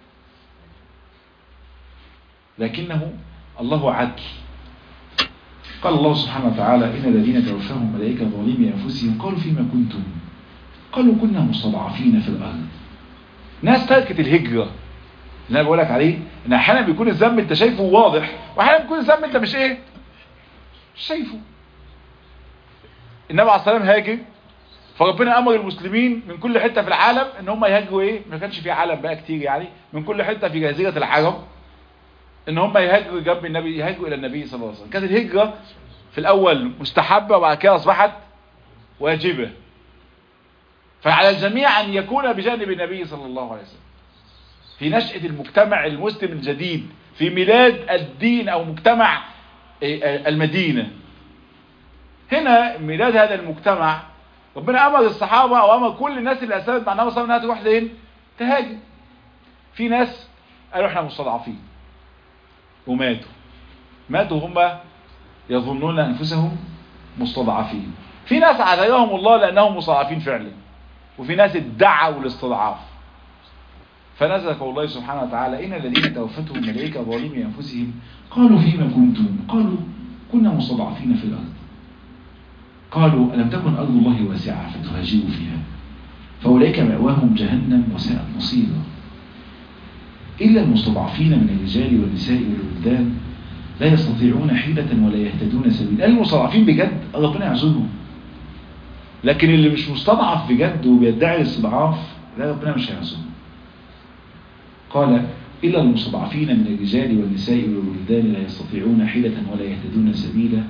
لكنه الله عدل قال الله سبحانه وتعالى إن الذين توفاهم ملائكة ظالمي أنفسهم قالوا فيما كنتم قالوا كنا مستضعفين في الأرض ناس تركت الهجرة اللي أنا بقول لك عليه إن أحيانا بيكون الذنب أنت شايفه واضح وأحيانا بيكون الذنب أنت مش إيه مش شايفه النبي عليه الصلاة والسلام هاجر فربنا امر المسلمين من كل حتة في العالم ان هم يهاجروا ايه ما كانش في عالم بقى كتير يعني من كل حتة في جزيرة العرب ان هم يهاجروا جنب النبي يهاجروا الى النبي صلى الله عليه وسلم كانت الهجرة في الاول مستحبة وبعد كده اصبحت واجبة فعلى الجميع ان يكون بجانب النبي صلى الله عليه وسلم في نشأة المجتمع المسلم الجديد في ميلاد الدين او مجتمع المدينة هنا ميلاد هذا المجتمع ربنا امر الصحابة او امر كل الناس اللي اسلمت مع النبي صلى الله عليه وسلم انها تروح فين تهاجر في ناس قالوا احنا مستضعفين وماتوا ماتوا هم يظنون انفسهم مستضعفين في ناس عذرهم الله لانهم مستضعفين فعلا وفي ناس ادعوا الاستضعاف فنزل قول الله سبحانه وتعالى ان الذين توفتهم ملائكه ظالمي انفسهم قالوا فيما كنتم قالوا كنا مستضعفين في الارض قالوا ألم تكن أرض الله واسعة فتهاجروا فيها فأولئك مأواهم جهنم وساءت مصيرا إلا المستضعفين من الرجال والنساء والولدان لا يستطيعون حيلة ولا يهتدون سبيلا المستضعفين بجد ربنا يعزلهم لكن اللي مش مستضعف بجد وبيدعي الاستضعاف لا ربنا مش هيعزلهم قال إلا المستضعفين من الرجال والنساء والولدان لا يستطيعون حيلة ولا يهتدون سبيلا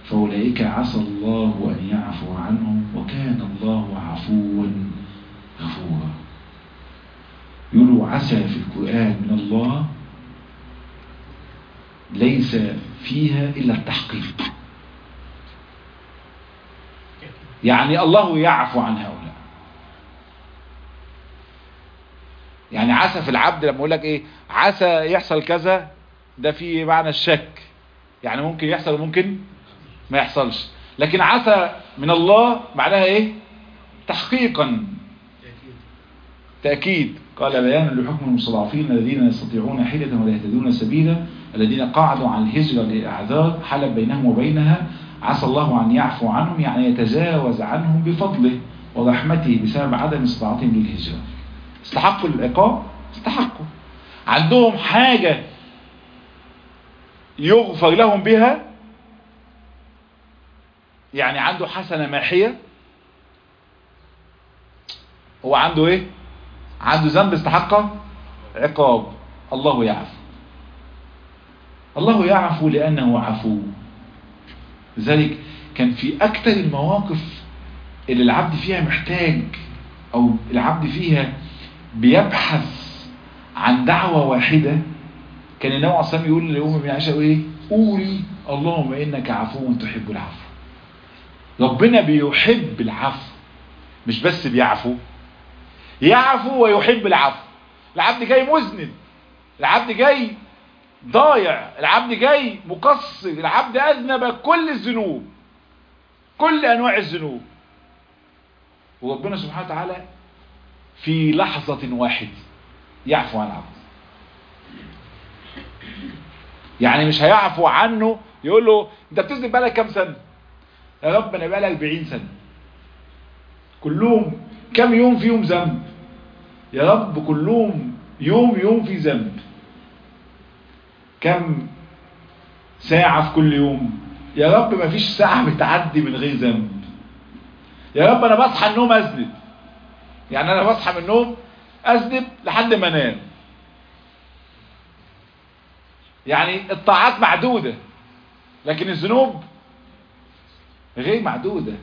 فأولئك عسى الله أن يعفو عنهم وكان الله عفوا غفورا يقولوا عسى في القرآن من الله ليس فيها إلا التحقيق يعني الله يعفو عن هؤلاء يعني عسى في العبد لما يقول لك ايه عسى يحصل كذا ده في معنى الشك يعني ممكن يحصل وممكن ما يحصلش لكن عسى من الله معناها ايه تحقيقا تأكيد قال بيانا لحكم المستضعفين الذين يستطيعون حيلة ولا يهتدون سبيلا الذين قعدوا عن الهجرة لأعذار حلب بينهم وبينها عسى الله أن يعفو عنهم يعني يتجاوز عنهم بفضله ورحمته بسبب عدم استطاعتهم للهجرة استحقوا العقاب استحقوا عندهم حاجة يغفر لهم بها يعني عنده حسنة ماحية هو عنده ايه عنده ذنب استحق عقاب الله يعفو الله يعفو لأنه عفو لذلك كان في أكثر المواقف اللي العبد فيها محتاج أو العبد فيها بيبحث عن دعوة واحدة كان النبي عليه الصلاة يقول لأم بن عائشة إيه قولي اللهم إنك عفو تحب العفو ربنا بيحب العفو مش بس بيعفو يعفو ويحب العفو العبد جاي مذنب العبد جاي ضايع العبد جاي مقصر العبد أذنب كل الذنوب كل أنواع الذنوب وربنا سبحانه وتعالى في لحظة واحدة يعفو عن العبد يعني مش هيعفو عنه يقول له انت بتذنب بقالك كام سنة يا رب انا بقالي 40 سنة كلهم كم يوم فيهم ذنب يا رب كلهم يوم يوم في ذنب كم ساعة في كل يوم يا رب ما فيش ساعة بتعدي من غير ذنب يا رب انا بصحى النوم اذنب يعني انا بصحى من النوم اذنب لحد ما انام يعني الطاعات معدودة لكن الذنوب غير معدودة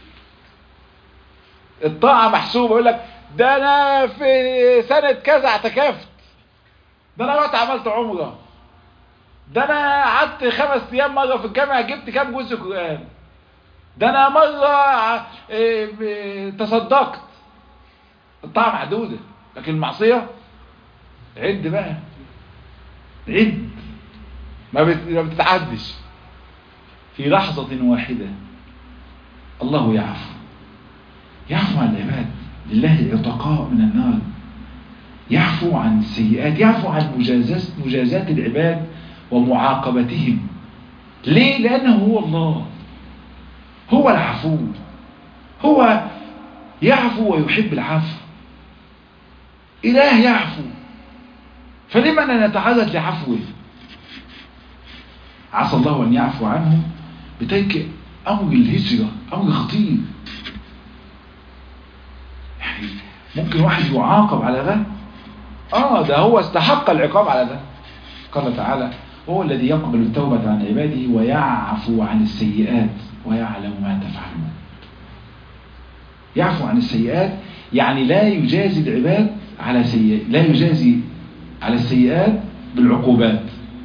الطاعة محسوبة يقول لك ده انا في سنة كذا اعتكفت ده انا رحت عملت عمرة ده انا قعدت خمس ايام مرة في الجامعة جبت كام جزء قرآن ده انا مرة تصدقت الطاعة محدودة لكن المعصية عد بقى عد ما بتتعدش في لحظة واحدة الله يعفو يعفو عن العباد لله عتقاء من النار يعفو عن السيئات يعفو عن مجازات, مجازات العباد ومعاقبتهم ليه لأنه هو الله هو العفو هو يعفو ويحب العفو إله يعفو فلما نتعرض لعفوه عسى الله أن يعفو عنهم بترك أمر الهجرة أمر خطير يعني ممكن واحد يعاقب على ده آه ده هو استحق العقاب على ده قال تعالى هو الذي يقبل التوبة عن عباده ويعفو عن السيئات ويعلم ما تفعلون يعفو عن السيئات يعني لا يجازي العباد على سيئات لا يجازي على السيئات بالعقوبات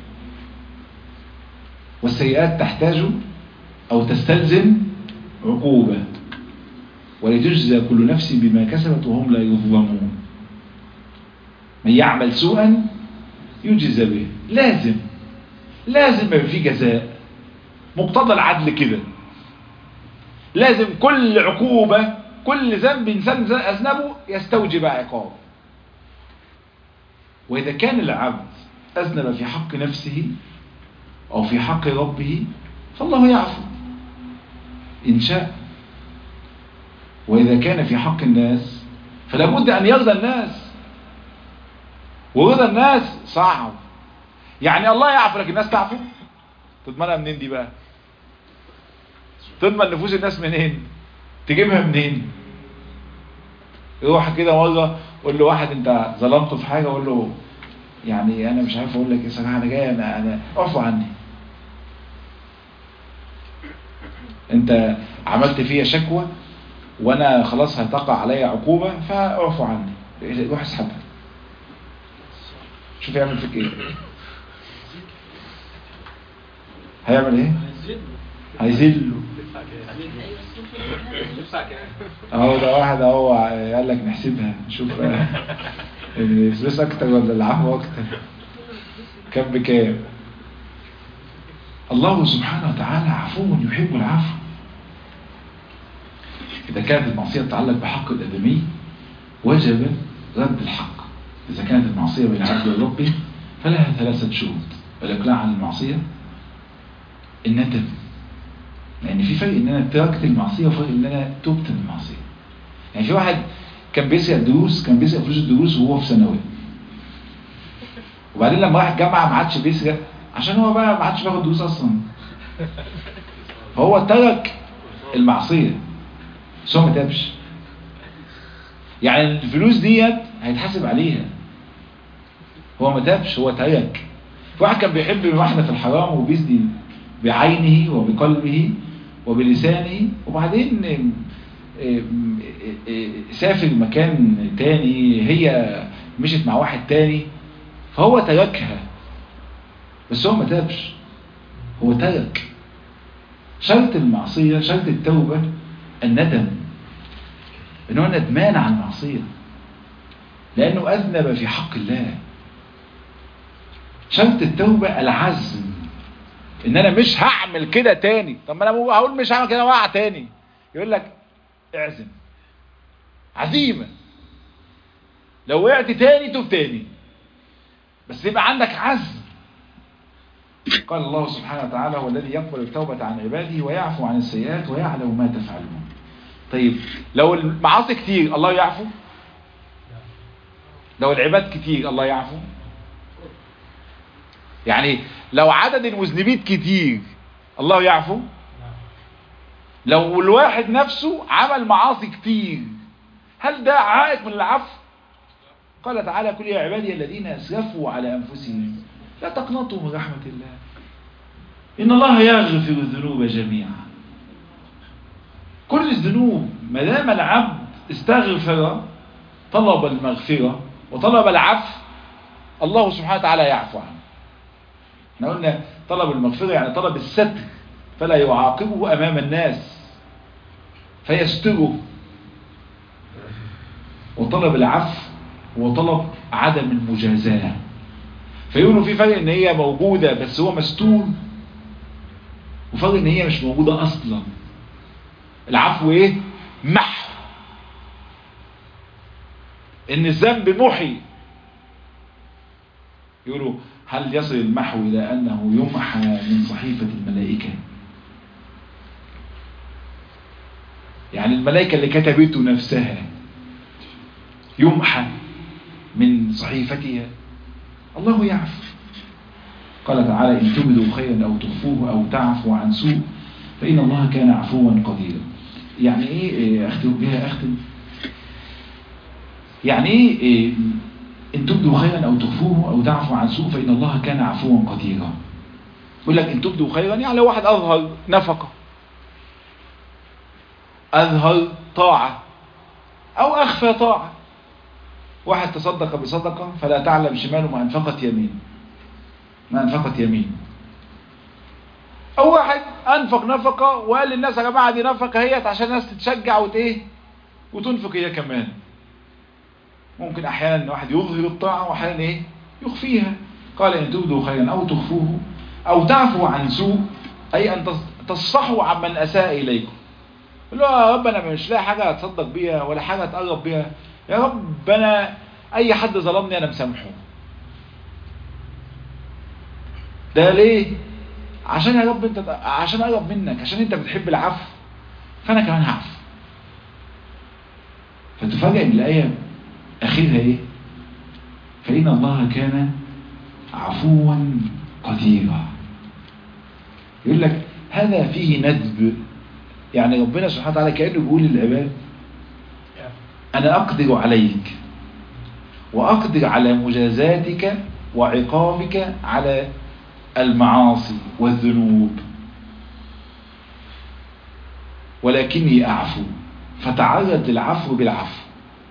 والسيئات تحتاج أو تستلزم عقوبة ولتجزى كل نفس بما كسبت وهم لا يظلمون من يعمل سوءا يجزى به لازم لازم يبقى في جزاء مقتضى العدل كده لازم كل عقوبة كل ذنب إنسان أذنبه يستوجب عقاب وإذا كان العبد أذنب في حق نفسه أو في حق ربه فالله يعفو إن شاء وإذا كان في حق الناس فلا بد أن يرضى الناس ورضا الناس صعب يعني الله يعفو لكن الناس تعفو تضمنها منين دي بقى تضمن نفوس الناس منين تجيبها منين يروح كده مرة قول له واحد انت ظلمته في حاجة قول له يعني انا مش عارف اقول لك ايه صراحة انا جاي انا انا اعفو عني انت عملت فيا شكوى وانا خلاص هتقع عليا عقوبة فاعفو عني روح اسحبها شوف يعمل فيك ايه هيعمل ايه هيذله اهو ده واحد اهو قال لك نحسبها شوف الفلوس اكتر ولا العفو اكتر كم بكام الله سبحانه وتعالى عفو يحب العفو إذا كانت المعصية تتعلق بحق الآدمي وجب رد الحق إذا كانت المعصية بين عبد وربه فلها ثلاثة شروط الإقلاع عن المعصية الندم لأن في فرق إن أنا تركت المعصية وفرق إن أنا تبت من المعصية يعني في واحد كان بيسرق دروس كان بيسرق فلوس الدروس وهو في ثانوي وبعدين لما راح الجامعة ما عادش بيسرق عشان هو بقى ما عادش بياخد دروس أصلا فهو ترك المعصية بس هو ما تابش يعني الفلوس ديت هيتحاسب عليها هو ما تابش هو ترك في واحد كان بيحب واحدة في الحرام وبيزني بعينه وبقلبه وبلسانه وبعدين سافر مكان تاني هي مشت مع واحد تاني فهو تركها بس هو ما تابش هو ترك شرط المعصية شرط التوبة الندم ان هو ندمان عن المعصية لانه اذنب في حق الله شرط التوبة العزم ان انا مش هعمل كده تاني طب ما انا هقول مش هعمل كده واقع تاني يقول لك اعزم عزيمة لو وقعت تاني توب تاني بس يبقى عندك عزم قال الله سبحانه وتعالى هو الذي يقبل التوبة عن عباده ويعفو عن السيئات ويعلم ما تفعلون طيب لو المعاصي كتير الله يعفو لو العباد كتير الله يعفو يعني لو عدد المذنبين كتير الله يعفو لو الواحد نفسه عمل معاصي كتير هل ده عائق من العفو قال تعالى كل يا عبادي الذين اسرفوا على انفسهم لا تقنطوا من رحمة الله إن الله يغفر الذنوب جميعا كل الذنوب ما دام العبد استغفر طلب المغفرة وطلب العفو الله سبحانه وتعالى يعفو عنه احنا قلنا طلب المغفرة يعني طلب الستر فلا يعاقبه أمام الناس فيستره وطلب العفو وطلب عدم المجازاة فيقولوا في فرق ان هي موجودة بس هو مستور وفرق ان هي مش موجودة اصلا العفو ايه محو ان الذنب محي يقولوا هل يصل المحو الى انه يمحى من صحيفة الملائكة يعني الملائكة اللي كتبته نفسها يمحى من صحيفتها الله يعفو قال تعالى إن تبدوا خيرا أو تخفوه أو تعفوا عن سوء فإن الله كان عفوا قديرا يعني إيه أختم بها أختم يعني إيه إن تبدوا خيرا أو تخفوه أو تعفوا عن سوء فإن الله كان عفوا قديرا يقول لك إن تبدوا خيرا يعني لو واحد أظهر نفقة أظهر طاعة أو أخفى طاعة واحد تصدق بصدقة فلا تعلم شماله ما أنفقت يمين ما أنفقت يمين أو واحد أنفق نفقة وقال للناس يا جماعة دي نفقة هي عشان الناس تتشجع وتإيه وتنفق هي كمان ممكن أحيانا واحد يظهر الطاعة وأحيانا إيه يخفيها قال إن تبدوا خيرا أو تخفوه أو تعفوا عن سوء أي أن تصفحوا عمن أساء إليكم لا يا رب أنا مش لاقي حاجة أتصدق بيها ولا حاجة أتقرب بيها يا رب أنا أي حد ظلمني أنا مسامحه ده ليه عشان يا رب انت عشان اقرب منك عشان انت بتحب العفو فانا كمان هعفو فتفاجئ بالايه اخرها ايه فان الله كان عفوا قديرا يقول لك هذا فيه ندب يعني ربنا سبحانه وتعالى كانه بيقول للعباد انا اقدر عليك واقدر على مجازاتك وعقابك على المعاصي والذنوب ولكني أعفو فتعرض للعفو بالعفو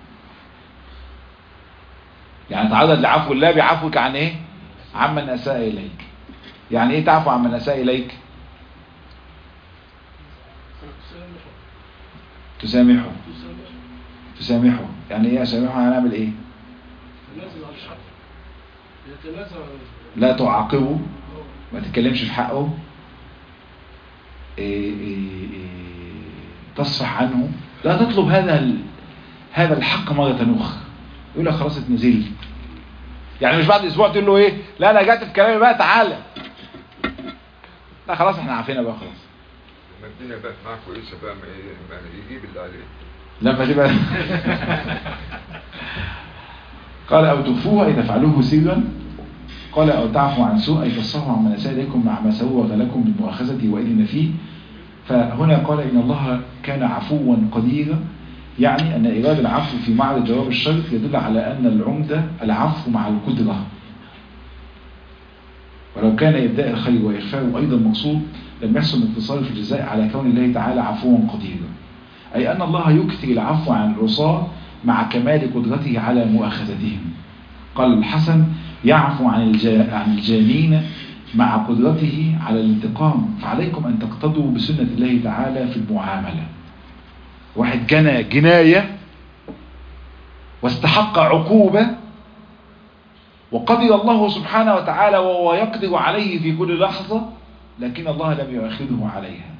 يعني تعرض لعفو الله بعفوك عن ايه عمن أساء إليك يعني ايه تعفو عمن أساء إليك تسامحه تسامحه يعني ايه اسامحه هنعمل ايه لا تعاقبه ما تتكلمش في حقه إيه إيه إيه تصفح عنه لا تطلب هذا ال... هذا الحق مرة أخرى يقول لك خلاص اتنزلت يعني مش بعد اسبوع تقول له ايه لا انا جات في كلامي بقى تعالى لا خلاص احنا عارفينها بقى خلاص لما الدنيا بقت معاه كويسه بقى ما إيه، ما يجيب اللي عليه لما تبقى قال أو تخفوه أي تفعلوه سرا قال أو تعفوا عن سوء أي تصفحوا عن مناساء إليكم مع ما سوغ لكم بالمؤاخذة وإذن فيه فهنا قال إن الله كان عفوا قديرا يعني أن إيراد العفو في معرض جواب الشرط يدل على أن العمدة العفو مع القدرة ولو كان إبداء الخير وإخفاؤه أيضا مقصود لم يحصل اتصال في الجزاء على كون الله تعالى عفوا قديرا أي أن الله يكثر العفو عن العصاة مع كمال قدرته على مؤاخذتهم قال الحسن يعفو عن الجا... عن الجانين مع قدرته على الانتقام فعليكم أن تقتضوا بسنة الله تعالى في المعاملة واحد جنى جناية واستحق عقوبة وقدر الله سبحانه وتعالى وهو يقدر عليه في كل لحظة لكن الله لم يؤاخذه عليها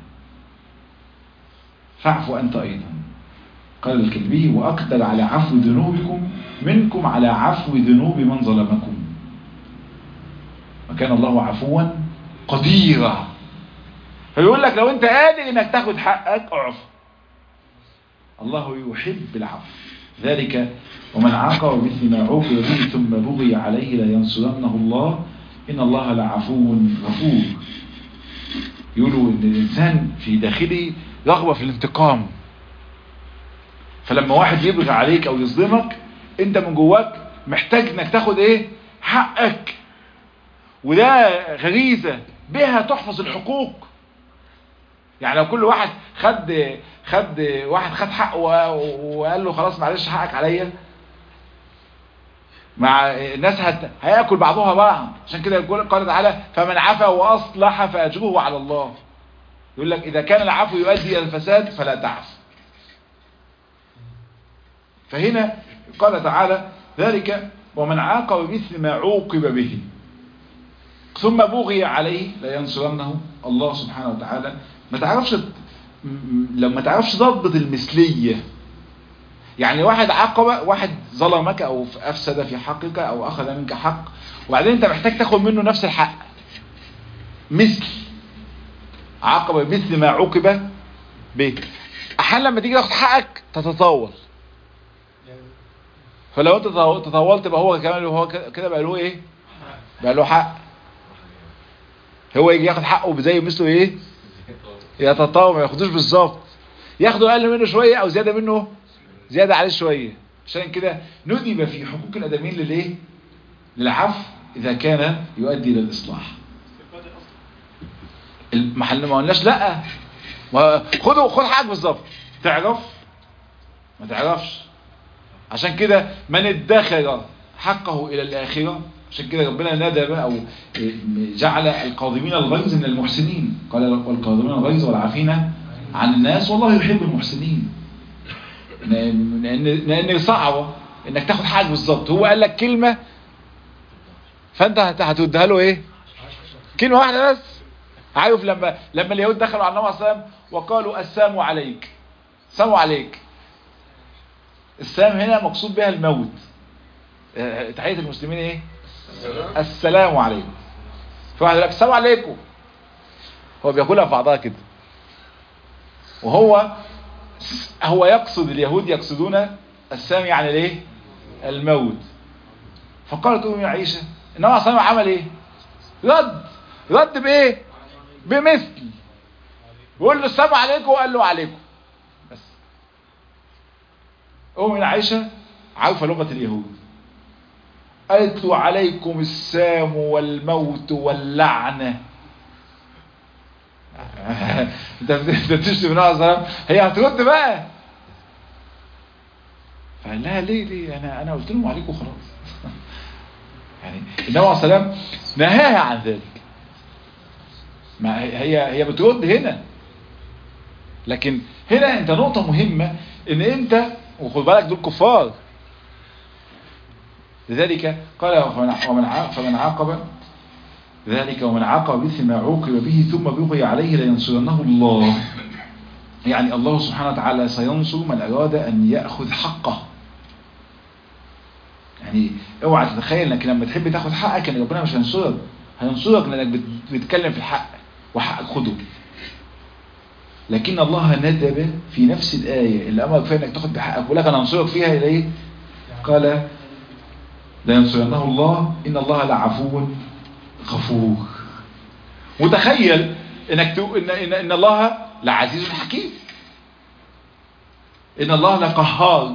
فاعفو أنت أيضا قال الكلبي وأقدر على عفو ذنوبكم منكم على عفو ذنوب من ظلمكم وكان الله عفوا قديرا فيقول لك لو انت قادر انك تاخد حقك اعف الله يحب العفو ذلك ومن عاقب مثل ما عوقب به ثم بغي عليه لينصرنه الله ان الله لعفو غفور يقولوا ان الانسان في داخله رغبة في الانتقام فلما واحد يبغي عليك او يظلمك انت من جواك محتاج انك تاخد ايه حقك وده غريزة بها تحفظ الحقوق يعني لو كل واحد خد خد واحد خد حقه وقال له خلاص معلش حقك عليا مع الناس هت... هياكل بعضها بعض عشان كده يقول قال تعالى فمن عفا واصلح فاجره على الله يقول لك اذا كان العفو يؤدي الى الفساد فلا تعف فهنا قال تعالى ذلك ومن عاقب مثل ما عوقب به ثم بغي عليه لا ينصرنه الله سبحانه وتعالى ما تعرفش لو ما تعرفش ضبط المثلية يعني واحد عاقب واحد ظلمك او افسد في حقك او اخذ منك حق وبعدين انت محتاج تاخد منه نفس الحق مثل عاقب مثل ما عوقب به احيانا لما تيجي تاخد حقك تتطاول فلو انت تطاولت يبقى هو كمان هو كده بقى له ايه بقى له حق هو يجي ياخد حقه زي مثله ايه يتطاول ما ياخدوش بالظبط ياخدوا اقل منه شويه او زياده منه زياده عليه شويه عشان كده ندب في حقوق الادميين للايه للعفو اذا كان يؤدي الى الاصلاح المحل ما قلناش لا خدوا خد حقك بالظبط تعرف ما تعرفش عشان كده من ادخر حقه الى الاخره عشان كده ربنا ندب او جعل القاضمين الغيظ من المحسنين قال والقاضمين الغيظ والعافين عن الناس والله يحب المحسنين لان لان صعبه انك تاخد حقك بالظبط هو قال لك كلمه فانت هتوديها له ايه كلمه واحده بس عارف لما لما اليهود دخلوا على النبي صلى الله عليه وسلم وقالوا السلام عليك السلام عليك السلام هنا مقصود بها الموت تحيه المسلمين ايه السلام عليكم فواحد يقول لك السلام عليكم هو بيقولها في بعضها كده وهو هو يقصد اليهود يقصدون السلام يعني الايه الموت فقالت ام عائشه انما صلى عمل ايه رد رد بايه بمثل وقال له السلام عليكم وقال له عليكم بس ام عائشه عارفه لغه اليهود قالت له عليكم السام والموت واللعنة انت انت بتشتم النبي عليه الصلاه هي هترد بقى فقال لها ليه ليه انا انا قلت لهم عليكم خلاص يعني النبي عليه الصلاه نهاها عن ذلك ما هي هي بترد هنا لكن هنا انت نقطة مهمة ان انت وخد بالك دول كفار لذلك قال ومن ومن ع- فمن عاقب ذلك ومن عاقب بمثل ما عوقب به ثم بغي عليه لينصرنه الله يعني الله سبحانه وتعالى سينصر من أراد أن يأخذ حقه يعني اوعى تتخيل انك لما تحب تاخد حقك ان ربنا مش هينصرك هينصرك لانك بت- بتتكلم في الحق وحقك خده لكن الله ندب في نفس الآية اللي أمرك فيها انك تاخد بحقك ولك انا هنصرك فيها الى ايه قال لا ينصرنه الله ان الله لعفو غفور وتخيل انك تقول ان, إن, إن الله لعزيز حكيم ان الله لقهار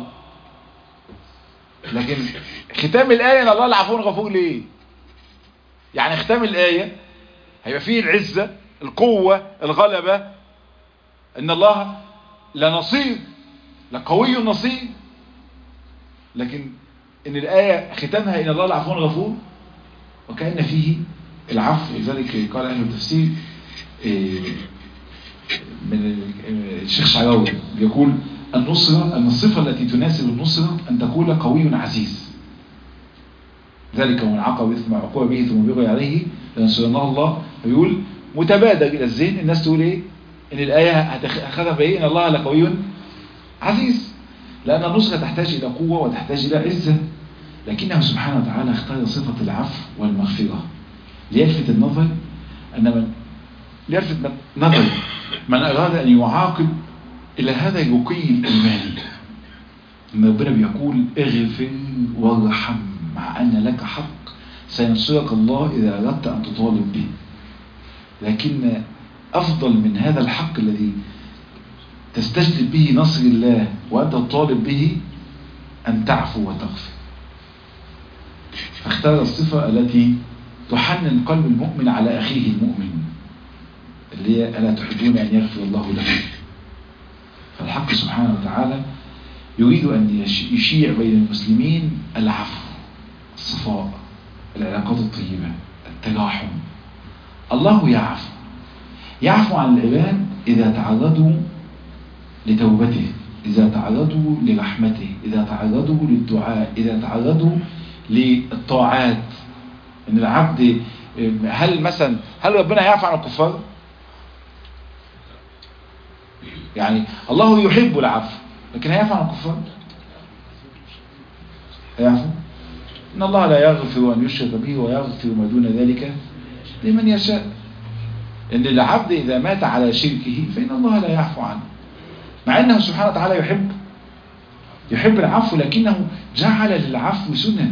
لكن ختام الآية ان الله لعفو غفور ليه يعني ختام الآية هيبقى فيه العزة القوة الغلبة ان الله لنصير لقوي نصير لكن ان الآية ختامها ان الله لعفو غفور وكأن فيه العفو لذلك قال أهل التفسير إيه، من الشيخ شعراوي يقول النصرة أن الصفة التي تناسب النصرة أن تقول قوي عزيز ذلك ومن عقب إثم عقوبة به ثم بغي عليه لينصرنه الله فيقول متبادر إلى الذهن الناس تقول إيه إن الآية هتاخدها بإيه إن الله لقوي عزيز لأن النصرة تحتاج إلى قوة وتحتاج إلى عزة لكنه سبحانه وتعالى اختار صفة العفو والمغفرة ليلفت النظر أن من ليلفت من- نظر من أراد أن يعاقب إلى هذا الرقي الإيماني أن ربنا بيقول اغفر وارحم مع أن لك حق سينصرك الله إذا أردت أن تطالب به لكن أفضل من هذا الحق الذي تستجلب به نصر الله وأنت تطالب به أن تعفو وتغفر فاختار الصفة التي تحنن قلب المؤمن على أخيه المؤمن اللي هي ألا تحبون أن يغفر الله لكم فالحق سبحانه وتعالى يريد أن يش- يشيع بين المسلمين العفو الصفاء العلاقات الطيبة التراحم الله يعفو يعفو عن العباد إذا تعرضوا لتوبته إذا تعرضوا لرحمته إذا تعرضوا للدعاء إذا تعرضوا للطاعات إن العبد هل مثلا هل ربنا يعفو عن الكفار؟ يعني الله يحب العفو لكن هيعفو عن الكفار؟ هيعفو؟ إن الله لا يغفر أن يشرك به ويغفر ما دون ذلك لمن يشاء إن العبد إذا مات على شركه فإن الله لا يعفو عنه مع أنه سبحانه وتعالى يحب يحب العفو لكنه جعل للعفو سنن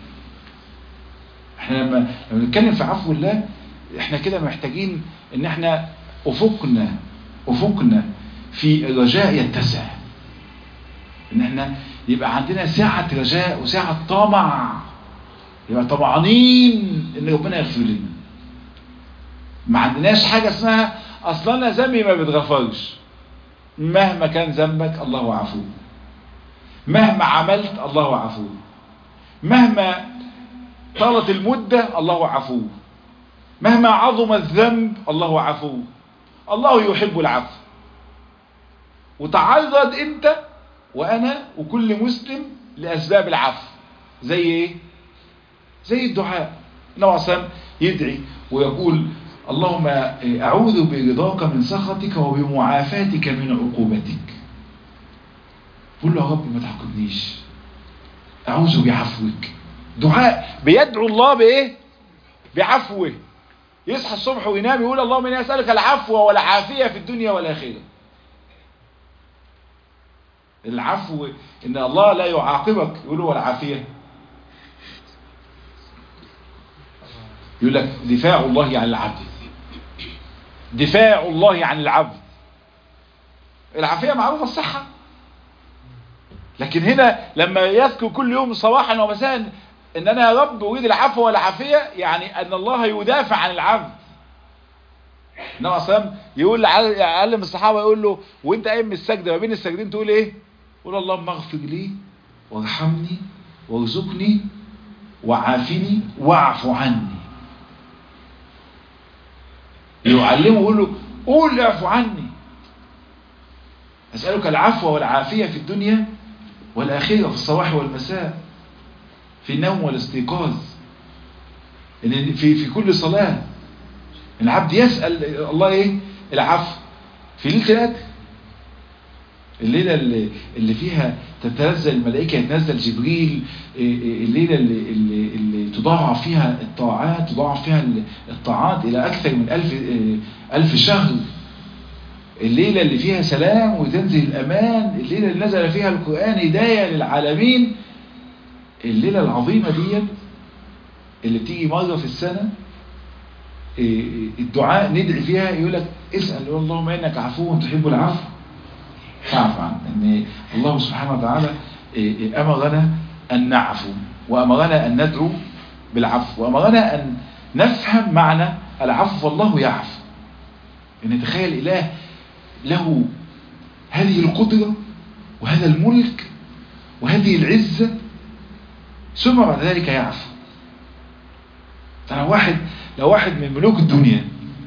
احنا لما لما نتكلم في عفو الله احنا كده محتاجين ان احنا افقنا افقنا في الرجاء يتسع ان احنا يبقى عندنا سعة رجاء وسعة طمع يبقى طمعانين ان ربنا يغفر لنا ما عندناش حاجة اسمها اصلا انا ذنبي ما بيتغفرش مهما كان ذنبك الله عفو مهما عملت الله عفو مهما طالت المدة الله عفو مهما عظم الذنب الله عفو الله يحب العفو وتعرض انت وانا وكل مسلم لاسباب العفو زي ايه زي الدعاء النبي صلى الله عليه وسلم يدعي ويقول اللهم اعوذ برضاك من سخطك وبمعافاتك من عقوبتك قول له يا رب ما تعاقبنيش اعوذ بعفوك دعاء بيدعو الله بايه بعفوه يصحى الصبح وينام يقول اللهم اني اسالك العفو والعافيه في الدنيا والاخره العفو ان الله لا يعاقبك يقول هو العافيه يقول لك دفاع الله عن العبد دفاع الله عن العبد العافيه معروفه الصحه لكن هنا لما يذكر كل يوم صباحا ومساء ان انا يا رب اريد العفو والعافيه يعني ان الله يدافع عن العبد النبي صلى الله عليه وسلم يقول لعل- يعلم الصحابه يقول له وانت قايم من السجده ما بين السجدين تقول ايه قول اللهم اغفر لي وارحمني وارزقني وعافني واعف عني يعلمه يقول له قول اعف عني أسألك العفو والعافية في الدنيا والآخرة في الصباح والمساء في النوم والاستيقاظ إن في في كل صلاة العبد يسأل الله إيه العفو في ليلة القدر الليلة اللي, اللي فيها تتنزل الملائكة يتنزل جبريل إيه إيه الليلة اللي, اللي, اللي تضاعف فيها الطاعات تضاعف فيها الطاعات إلى أكثر من ألف, إيه ألف شهر الليلة اللي فيها سلام وتنزل الأمان الليلة اللي نزل فيها القرآن هداية للعالمين الليلة العظيمة دي اللي بتيجي مرة في السنة الدعاء ندعي فيها يقول لك اسأل يقول اللهم إنك عفو تحب العفو فاعف عنه ان الله سبحانه وتعالى أمرنا أن نعفو وأمرنا أن ندعو بالعفو وأمرنا أن نفهم معنى العفو والله يعفو ان نتخيل إله له هذه القدرة وهذا الملك وهذه العزة ثم بعد ذلك يعفو فلو واحد لو واحد من ملوك الدنيا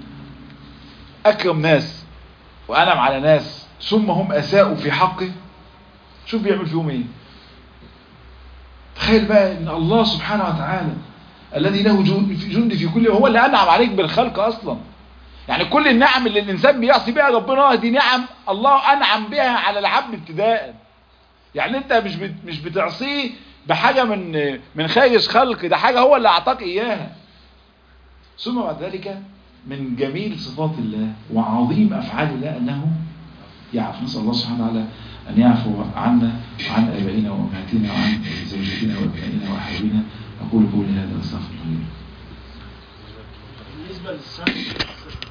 أكرم ناس وأنعم على ناس ثم هم أساءوا في حقه شوف بيعمل فيهم ايه تخيل بقى ان الله سبحانه وتعالى الذي له جند في كل هو اللي أنعم عليك بالخلق أصلا يعني كل النعم اللي الإنسان بيعصي بها ربنا دي نعم الله أنعم بها على العبد ابتداء يعني أنت مش بت مش بتعصيه بحاجة من من خارج خلق ده حاجة هو اللي أعطاك إياها ثم بعد ذلك من جميل صفات الله وعظيم أفعال الله أنه يعفو نسأل الله سبحانه وتعالى أن يعفو عنا وعن آبائنا وأمهاتنا وعن زوجاتنا وأبنائنا وأحبابنا أقول قولي هذا وأستغفر الله بالنسبة للسهم